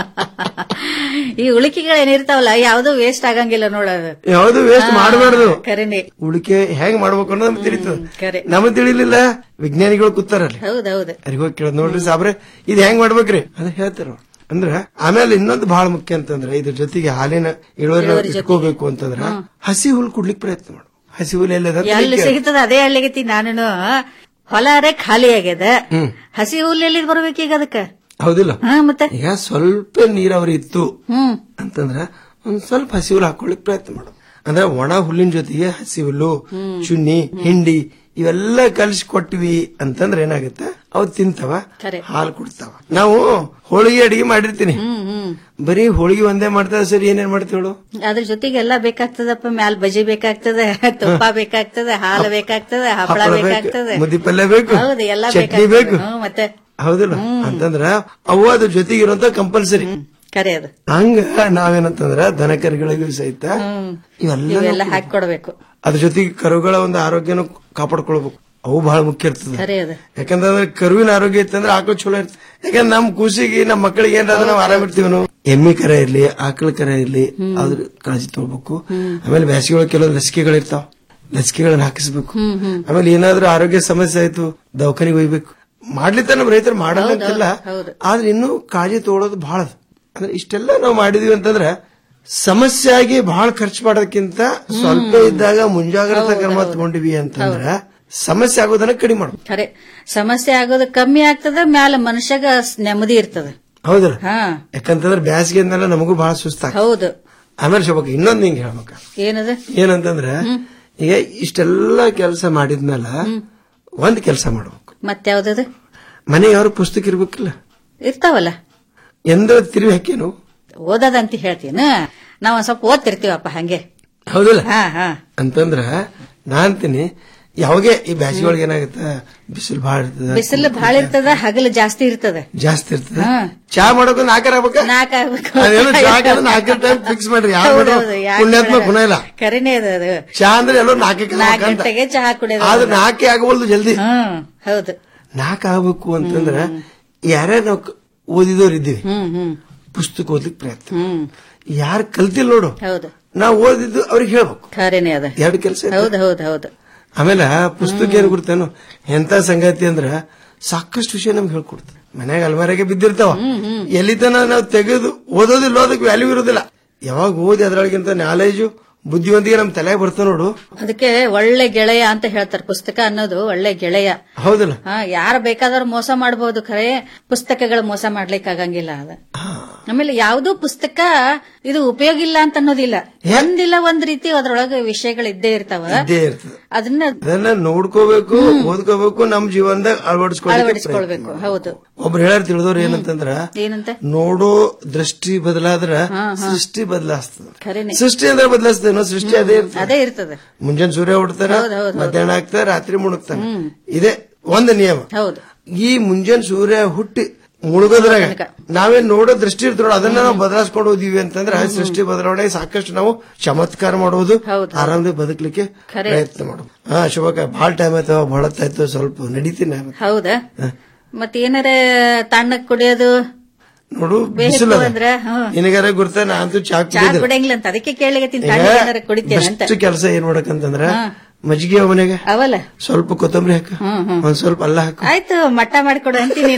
ಈ ಉಳಿಕೆಗಳು ಏನಿರ್ತಾವಲ್ಲ ಯಾವ್ದು ವೇಸ್ಟ್ ಆಗಂಗಿಲ್ಲ ನೋಡೋದು ಯಾವ್ದು ವೇಸ್ಟ್ ಮಾಡಬಾರ್ದು ಖರೇನೆ ಉಳಿಕೆ ಹೆಂಗ್ ಮಾಡ್ಬೇಕು ಅನ್ನೋದು ನಮ್ಗೆ ತಿಳಿತದ ಖರೆ ನಮಗ್ ತಿಳಿಲಿಲ್ಲ ವಿಜ್ಞಾನಿಗಳು ಕೂತಾರಲ್ಲಿ ಹೌದು ಹೌದು ಅವ್ರಿಗೆ ಹೋಗಿ ಕೇಳೋದು ನೋಡ್ರಿ ಸಾಬ್ರೆ ಇದು ಹೆಂಗ್ ಮಾಡ್ಬೇಕ್ರಿ ಅದ ಹೇಳ್ತಾರ ಅವ್ರು. ಅಂದ್ರ ಆಮೇಲೆ ಇನ್ನೊಂದು ಬಹಳ ಮುಖ್ಯ ಅಂತಂದ್ರ ಇದ್ರ ಜೊತೆಗೆ ಹಾಲಿನ ಇಳುವರಿ ನಾವು ಇಟ್ಕೋಬೇಕು ಅಂತಂದ್ರ ಹಸಿ ಹುಲ್ ಕುಡ್ಲಿಕ್ಕೆ ಪ್ರಯತ್ನ ಮಾಡು ಹಸಿ ಹುಲ್ ಎಲ್ಲದ ಎಲ್ಲಿ ಸಿಗ್ತದ ಅದೇ ಹಳ್ಳಿಗತಿ ನಾನು ಹೊಲಾರೆ ಖಾಲಿ ಆಗ್ಯದ ಹ್ಮ್ ಹಸಿ ಹುಲ್ಲು ಎಲ್ಲಿದ್ ಬರ್ಬೇಕೀಗ ಅದಕ್ಕ ಹೌದಿಲ್ಲ ಹಾ ಮತ್ತೆ ಈಗ ಸ್ವಲ್ಪ ನೀರಾವರಿ ಇತ್ತು ಹ್ಮ್ ಅಂತಂದ್ರ ಒಂದ್ ಸ್ವಲ್ಪ ಹಸಿ ಹುಲ್ಲು ಹಾಕೊಳ್ಳಿಕ್ ಪ್ರಯತ್ನ ಮಾಡು ಅಂದ್ರೆ ಒಣ ಹುಲ್ಲಿನ ಜೊತೆಗೆ ಹಸಿ ಹುಲ್ಲು ಚುನ್ನಿ ಹಿಂಡಿ ಇವೆಲ್ಲ ಕಲಿಸಿ ಕೊಟ್ವಿ ಅಂತಂದ್ರೆ ಏನಾಗುತ್ತೆ ಅವು ತಿಂತಾವ ಖರೆ. ಹಾಲು ಕುಡ್ತಾವ ನಾವು ಹೋಳಿಗೆ ಅಡಿಗೆ ಮಾಡಿರ್ತೀನಿ ಹ್ಮ್ ಹ್ಮ್ ಬರೀ ಹೋಳಿಗೆ ಒಂದೇ ಮಾಡ್ತಾರ ಸರಿ ಏನೇನ್ ಮಾಡ್ತೀವಳು ಅದ್ರ ಜೊತೆಗೆ ಎಲ್ಲ ಬೇಕಾಗ್ತದಪ್ಪ ಮ್ಯಾಲ್ ಬಜಿ ಬೇಕಾಗ್ತದ ತುಪ್ಪ ಬೇಕಾಗ್ತದ ಹಾಲು ಬೇಕಾಗ್ತದ ಹಪ್ಪಳ ಹಪ್ಪಳ ಬೇಕು, ಬೇಕಾಗ್ತದ ಮುದ್ದೆ ಪಲ್ಯ ಬೇಕು, ಹೌದು ಎಲ್ಲ ಚಟ್ನಿ ಬೇಕಾಗ್ತದೆ ಬೇಕು. ಹ್ಮ್, ಮತ್ತೆ ಹೌದಿಲ್ಲ ಅಂತಂದ್ರ ಅವು ಅದ್ರ ಜೊತೆಗೆ ಇರುವಂತ ಕಂಪಲ್ಸರಿ ಕರೆ ಅದು ಹಂಗ ನಾವೇನಂತಂದ್ರ ದನಕರುಗಳಿಗೂ ಸಹಿತ ಇವೆಲ್ಲ ಇವೆಲ್ಲ ನಾವು ಹಾಕಿ ಕೊಡ್ಬೇಕು ಅದ್ರ ಜೊತೆಗೆ ಕರುಗಳ ಒಂದು ಆರೋಗ್ಯನ ಕಾಪಾಡ್ಕೊಳ್ಬೇಕು ಅವು ಬಹಳ ಮುಖ್ಯ ಇರ್ತದೆ ಖರೆ ಅದು ಯಾಕಂದ್ರೆ ಕರುವಿನ ಆರೋಗ್ಯ ಇತ್ತಂದ್ರೆ ಆಕಳು ಚಲೋ ಇರ್ತದೆ ಯಾಕಂದ್ರೆ ನಮ್ ಕೂಸಿಗೆ ನಮ್ಮ ಮಕ್ಕಳಿಗೆ ಏನಾದ್ರೆ ನಾವು ಆರಾಮ ಇರ್ತೀವಿ ನಾವು ಎಮ್ಮೆ ಕರೆ ಇರ್ಲಿ ಆಕಳ ಕರೆ ಇರ್ಲಿ ಅದ್ರ ಕಾಳಜಿ ತಗೋಬೇಕು ಆಮೇಲೆ ಬೇಸಿಗೆ ಒಳಗೆ ಕೆಲವೊಂದು ಲಸಿಕೆಗಳಿರ್ತಾವ ಲಸಿಕೆಗಳನ್ನ ಹಾಕಿಸ್ಬೇಕು ಹ್ಮ್ ಹ್ಮ್ ಆಮೇಲೆ ಏನಾದ್ರೂ ಆರೋಗ್ಯ ಸಮಸ್ಯೆ ಆಯ್ತು ದವಾಖಾನಿಗೆ ಒಯ್ಬೇಕು ಮಾಡ್ಲಿತ್ತ ನಮ್ಮ ರೈತರು ಮಾಡಲ್ಲ ಅಂತಿಲ್ಲ ಹೌದು ಆದ್ರೆ ಇನ್ನೂ ಕಾಳಜಿ ತಗೊಳ್ಳೋದು ಬಹಳ ಅದ. ಅಂದ್ರೆ ಇಷ್ಟೆಲ್ಲ ನಾವು ಮಾಡಿದೀವಿ ಅಂತಂದ್ರೆ ಸಮಸ್ಯೆ ಆಗಿ ಬಹಳ ಖರ್ಚು ಮಾಡೋದಕ್ಕಿಂತ ಸ್ವಲ್ಪ ಇದ್ದಾಗ ಮುಂಜಾಗ್ರತಾ ಕ್ರಮ ತಗೊಂಡಿವಿ ಅಂತಂದ್ರೆ ಸಮಸ್ಯೆ ಆಗೋದನ್ನ ಕಡಿಮೆ ಮಾಡು ಖರೆ ಸಮಸ್ಯೆ ಆಗೋದು ಕಮ್ಮಿ ಆಗ್ತದ ಮ್ಯಾಲ ಮನುಷ್ಯಗ ಸ್- ನೆಮ್ಮದಿ ಇರ್ತದ ಹೌದಲ್ಲ ಹಾ ಯಾಕಂತಂದ್ರೆ ಬೇಸಿಗೆ ಅಂದಲ್ಲ ನಮಗೂ ಬಹಳ ಸುಸ್ತಾಗ ಹೌದು ಆಮೇಲೆ ಶೋಭಕ್ಕ ಇನ್ನೊಂದ್ ಹಿಂಗ್ ಹೇಳ್ಬೇಕ ಏನದ ಏನಂತಂದ್ರೆ ಈಗ ಇಷ್ಟೆಲ್ಲ ಕೆಲಸ ಮಾಡಿದ್ಮೇಲೆ ಒಂದ್ ಕೆಲಸ ಮಾಡ್ಬೇಕು ಮತ್ಯಾವ್ದದು ಮನೆ ಯಾರು ಪುಸ್ತಕ ಇರ್ಬೇಕಿಲ್ಲ ಇರ್ತಾವಲ್ಲ ಎಂದ ತಿರುವಿ ಹಾಕೇನು ಓದದಂತ ಹೇಳ್ತೀನ ನಾವ್ ಒಂದ್ ಸ್ವಲ್ಪ ಓದ್ತಿರ್ತೀವಪ್ಪ ಹಂಗೆ ಹೌದಲ್ಲ ಹಾ ಹಾ ಅಂತಂದ್ರ ನಾ ಅಂತೀನಿ ಯಾವಾಗೆ ಈ ಬ್ಯಾಸಿಗೆ ಒಳಗೆ ಏನಾಗುತ್ತೆ ಬಿಸಿಲು ಬಹಳ ಇರ್ತದ ಬಿಸಿಲು ಭಾಳ ಇರ್ತದ ಹಗಲು ಜಾಸ್ತಿ ಇರ್ತದ ಜಾಸ್ತಿ ಇರ್ತದ ಹಾ. ಚಾ ಮಾಡೋಕೆ ನಾಲ್ಕರ ಆಗ್ಬೇಕ ನಾಲ್ಕ ಆಗ್ಬೇಕು ಅದೇನೋ ಚಾ ನಾಲ್ಕರ ಟೈಮ್ ಫಿಕ್ಸ್ ಮಾಡ್ರಿ ಯಾರು ಹೌದೌದು, ಯಾಕ್ ಪುಣ್ಯಾತ್ಮ ಮಾಡಲ್ಲ? ಗುಣ ಇಲ್ಲ ಕರೆನೇ ಅದು ಅದು ಚಾ ಅಂದ್ರೆ ಎಲ್ಲೋ ನಾಲ್ಕಕ್ಕೆ ನಾಲ್ಕು ಆಗ್ಬೇಕಂತ. ಗಂಟೆಗೆ ಚಹಾ ಕುಡಿಯೋದು ಆದ್ರೆ ನಾಲ್ಕೇ ಆಗವಲ್ದು ಜಲ್ದಿ ಹ್ಮ್ ಹೌದು ನಾಲ್ಕು ಆಗ್ಬೇಕು ಅಂತಂದ್ರ ಯಾರ್ಯಾರು ನಾವು ಕ- ಓದಿದವ್ರು ಇದ್ದೀವಿ ಹ್ಮ್ ಹ್ಮ್ ಪುಸ್ತಕ ಓದ್ಲಿಕ್ಕೆ ಪ್ರಯತ್ನ ಹ್ಮ್ ಯಾರು ಕಲ್ತಿಲ್ಲ ನೋಡು ಹೌದು ನಾವು ಓದಿದ್ದು ಅವ್ರಿಗೆ ಹೇಳ್ಬೇಕು ಖರೇನೆ ಅದ ಎರಡು ಕೆಲಸ ಹೌದು ಹೌದು ಹೌದು ಆಮೇಲೆ ಪುಸ್ತಕ ಏನ್ ಗುರ್ತೇನು ಎಂತ ಸಂಗತಿ ಅಂದ್ರ ಸಾಕಷ್ಟು ವಿಷಯ ನಮ್ಗೆ ಹೇಳ್ಕೊಡ್ತದೆ ಮನ್ಯಾಗ ಅಲ್ಮಾರಿಗೆ ಬಿದ್ದಿರ್ತಾವ ಎಲ್ಲಿ ತನ ನಾವು ತೆಗೆದು ಓದೋದಿಲ್ಲ ಅದಕ್ಕೆ ವ್ಯಾಲ್ಯೂ ಇರೋದಿಲ್ಲ ಯಾವಾಗ ಓದಿ ಅದ್ರೊಳಗಿಂತ ನಾಲೆಜು ಬುದ್ಧಿವಂತಿಗೆ ನಮ್ ತಲೆ ಬರ್ತಾವ ನೋಡು ಅದಕ್ಕೆ ಒಳ್ಳೆ ಗೆಳೆಯ ಅಂತ ಹೇಳ್ತಾರೆ ಪುಸ್ತಕ ಅನ್ನೋದು ಒಳ್ಳೆ ಗೆಳೆಯ ಹೌದಲ್ಲ ಹಾ ಯಾರು ಬೇಕಾದವ್ರು ಮೋಸ ಮಾಡಬಹುದು ಖರೆ ಪುಸ್ತಕಗಳು ಮೋಸ ಮಾಡ್ಲಿಕ್ಕೆ ಆಗಂಗಿಲ್ಲ ಅದ ಆಮೇಲೆ ಯಾವುದೂ ಪುಸ್ತಕ ಇದು ಉಪಯೋಗ ಇಲ್ಲ ಅಂತ ಅನ್ನೋದಿಲ್ಲ ಒಂದಿಲ್ಲ ಒಂದ್ ರೀತಿ ಅದ್ರೊಳಗೆ ವಿಷಯಗಳು ಇದ್ದೇ ಇರ್ತಾವ ಇದ್ದೇ ಇರ್ತದೆ ಅದನ್ನ ಅದನ್ನ ನೋಡ್ಕೋಬೇಕು ಓದ್ಕೋಬೇಕು ನಮ್ ಜೀವನದಾಗ ಅಳವಡಿಸ್ಕೊಳ್ಳಿ ಅಳವಡಿಸ್ಕೊಳ್ಬೇಕು ಹೌದು ಒಬ್ರು ಹೇಳಾರ ತಿಳಿದವ್ರು ಏನಂತಂದ್ರ ಏನಂತ ನೋಡೋ ದೃಷ್ಟಿ ಬದಲಾದ್ರ ಹಾ, ಹಾ. ಸೃಷ್ಟಿ ಬದಲಾಸ್ತದ ಖರೇನೆ ಸೃಷ್ಟಿ ಅಂದ್ರೆ ಬದಲಾಸ್ತದೇನೋ ಸೃಷ್ಟಿ ಅದೇ ಇರ್ತದೆ ಅದೇ ಇರ್ತದೆ ಮುಂಜಾನೆ ಸೂರ್ಯ ಹುಡ್ತಾರ ಹೌದ್ ಹೌದ್ ಹೌದ್. ಮಧ್ಯಾಹ್ನ ಆಗ್ತಾರ ರಾತ್ರಿ ಮುಳುಗ್ತಾನ ಇದೆ ಒಂದು ನಿಯಮ ಹೌದು ಈ ಮುಂಜಾನೆ ಸೂರ್ಯ ಹುಟ್ಟಿ ಮುಳುಗೋದ್ರಾಗ ನಾವೇನ್ ನೋಡೋ ದೃಷ್ಟಿ ಇರ್ತೋಳ ಅದನ್ನ ನಾವು ಬದಲಾಯಿಸ್ಕೊಂಡು ಹೋದಿವಿ ಅಂತಂದ್ರೆ ಆ ಸೃಷ್ಟಿ ಬದಲಾವಣೆ ಸಾಕಷ್ಟು ನಾವು ಚಮತ್ಕಾರ ಮಾಡೋದು ಆರಾಮದೇ ಬದುಕಲಿಕ್ಕೆ ಖರೆ. ಪ್ರಯತ್ನ ಮಾಡೋದು ಹಾ ಶುಭಕ ಬಹಳ ಟೈಮ್ ಆಯ್ತು ಬಹಳ ಹೊತ್ತಾಯ್ತು ಸ್ವಲ್ಪ ನಡೀತೀನಿ ನಾನು. ಹೌದಾ ಮತ್ ಏನಾರ ತಣ್ಣಗ್ ಕುಡಿಯೋದು ನೋಡು ಬೇಕು ಬಿಸಿಲು ಅಂದ್ರೆ ಹ್ಮ್ ನಿನಗಾರ ಗುರ್ತ ನಾನಂತೂ ಚಾ ಚಾ ಕುಡಿದಿಲ್ಲ ಕುಡಿಯಂಗಿಲ್ಲ ಅಂತ ಅದಕ್ಕೆ ಕೇಳಲಿಕತ್ತೀನಿ ತಣ್ಣಗ್ ಏನಾರ ಕುಡಿತೇನೆ ಅಂತ ಬೆಸ್ಟ್ ಕೆಲಸ ಏನ್ ಮಾಡಕಂತಂದ್ರ ಹಾ. ಮಜ್ಜಿಗೆ ಮನೆಗೆ ಅವಲ್ಲ ಸ್ವಲ್ಪ ಕೊತ್ತಂಬರಿ ಹಾಕ ಹ್ಮ್ ಹ್ಮ್ ಒಂದ್ ಸ್ವಲ್ಪ ಅಲ್ಲ ಹಾಕು ಆಯ್ತು ಮಟ್ಟ ಮಾಡಿಕೊಡು ಅಂತೀನಿ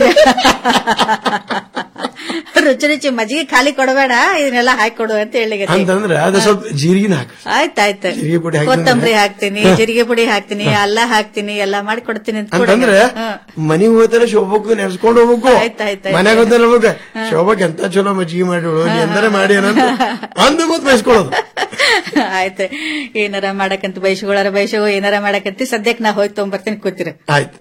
ರುಚಿ ರುಚಿ ಮಜ್ಜಿಗೆ ಖಾಲಿ ಕೊಡಬೇಡ ಇದನ್ನೆಲ್ಲ ಹಾಕಿ ಕೊಡು ಅಂತ ಹೇಳಿಗತ್ತೀನಿ ಅಂತಂದ್ರ ಅದು ಸ್ವಲ್ಪ ಜೀರಿಗಿನ ಹಾಕ ಆಯ್ತಾಯ್ತು ಜೀರಿಗೆ ಪುಡಿ ಹಾಕಿದ್ರೆ- ಕೊತ್ತಂಬರಿ ಹಾಕ್ತೀನಿ ಜೀರಿಗೆ ಪುಡಿ ಹಾಕ್ತೀನಿ ಅಲ್ಲ ಹಾಕ್ತೀನಿ ಎಲ್ಲ ಮಾಡಿ ಕೊಡ್ತೀನಿ ಅಂತ ಕೊಡು. ಅಂತಂದ್ರೆ ಹಾ. ಮನಿ ಹೋಗ್ತಾರ ಶೋಭಕ್ಕೂ ನೆನ್ಸ್ಕೊಂಡು ಹೋಗ್ಬೇಕು ಆಯ್ತಾಯ್ತು. ಮನ್ಯಾಗ ಹೋಗ್ತಾರ ಹೋಗ್ಬೇಕು ಶೋಭಕ್ ಎಂತ ಚಲೋ ಮಜ್ಜಿಗೆ ಮಾಡಿಳು ಎಂದಾರ ಮಾಡಿ ಏನಂತ ಅಂದ ಮತ್ ಬಯಸ್ಕೊಳ್ಳೋದು ಆಯ್ತು ಏನಾರ ಮಾಡಕಂತ ಬೈಸ್ಕೊಳಾರ ಬೈಸೋ ಏನಾರ ಮಾಡಕಂತ ಸದ್ಯಕ್ಕೆ ನಾ ಹೋಗಿ ತಗೊಂಬರ್ತೀನಿ ಕೂತಿರು ಆಯ್ತು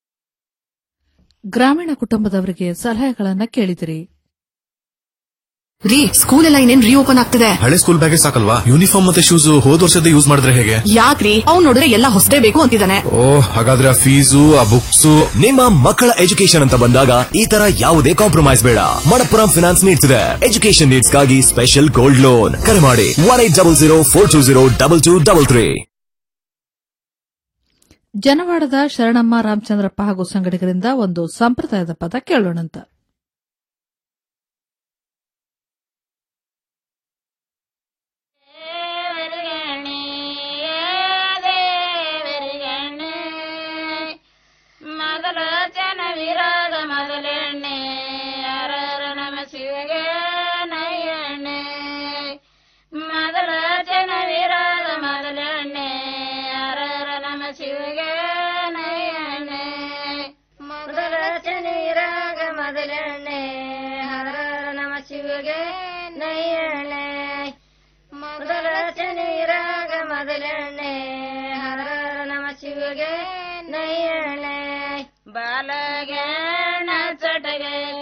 ಗ್ರಾಮೀಣ ಕುಟುಂಬದವರಿಗೆ ಸಲಹೆಗಳನ್ನ ಕೇಳಿದಿರಿ ರೀ ಸ್ಕೂಲ್ ಎಲ್ಲ ಇನ್ನೇನ್ ರೀಓಪನ್ ಆಗ್ತಿದೆ ಹಳೆ ಸ್ಕೂಲ್ ಬ್ಯಾಗೇ ಸಾಕಲ್ವಾ ಯೂನಿಫಾರ್ಮ್ ಮತ್ತೆ ಶೂಸ್ ಹೋದ್ ವರ್ಷದ ಯೂಸ್ ಮಾಡಿದ್ರೆ ಹೇಗೆ ಯಾಕ್ರಿ ಅವ್ನ್ ನೋಡಿದ್ರೆ ಎಲ್ಲ ಹೊಸದೇ ಬೇಕು ಅಂತಿದ್ದಾನೆ ಓ ಹಾಗಾದ್ರೆ ಆ ಫೀಸು ಆ ಬುಕ್ಸ್ ನಿಮ್ಮ ಮಕ್ಕಳ ಎಜುಕೇಶನ್ ಅಂತ ಬಂದಾಗ ಈ ತರ ಯಾವುದೇ ಕಾಂಪ್ರಮೈಸ್ ಬೇಡ ಮಣಪ್ಪುರಂ ಫಿನಾನ್ಸ್ ನೀಡ್ಸ್ ಇದೆ ಎಜುಕೇಶನ್ ನೀಡ್ಸ್ ಗಾಗಿ ಸ್ಪೆಷಲ್ ಗೋಲ್ಡ್ ಲೋನ್ ಕರೆ ಮಾಡಿ one eight double zero four two zero double two double three ಜನವಾಡದ ಶರಣಮ್ಮ ರಾಮಚಂದ್ರಪ್ಪ ಹಾಗೂ ಸಂಗಡಿಗರಿಂದ ಒಂದು ಸಂಪ್ರದಾಯದ ಪದ ಕೇಳೋಣಂತ ಮೊದಲ ಜನವಿರಾಗ ಮೊದಲೆಣ್ಣೆ ಅರರ ನಮ ಶಿವಗೆ ನಯ್ಯಣ್ಣೆ ಮೊದಲ ಜನವಿರಾಗ ಮೊದಲೆಣ್ಣೆ ಅರರ ನಮ ಶಿವಗೆ ನಯ್ಯಣ್ಣೆ ಮೊದಲ ಜನವಿರಾಗ ಮೊದಲೆಣ್ಣೆ ಹರರ ನಮ ಶಿವಗೆ ನಯ್ಯಣ್ಣೆ ಮೊದಲ ಜನವಿರಾಗ ಮೊದಲೆಣ್ಣೆ ಹರರ ನಮ ಶಿವಗೆ ನಯ್ಯಣ್ಣೆ ಬಾಲಗಣ ಚಟಗೆ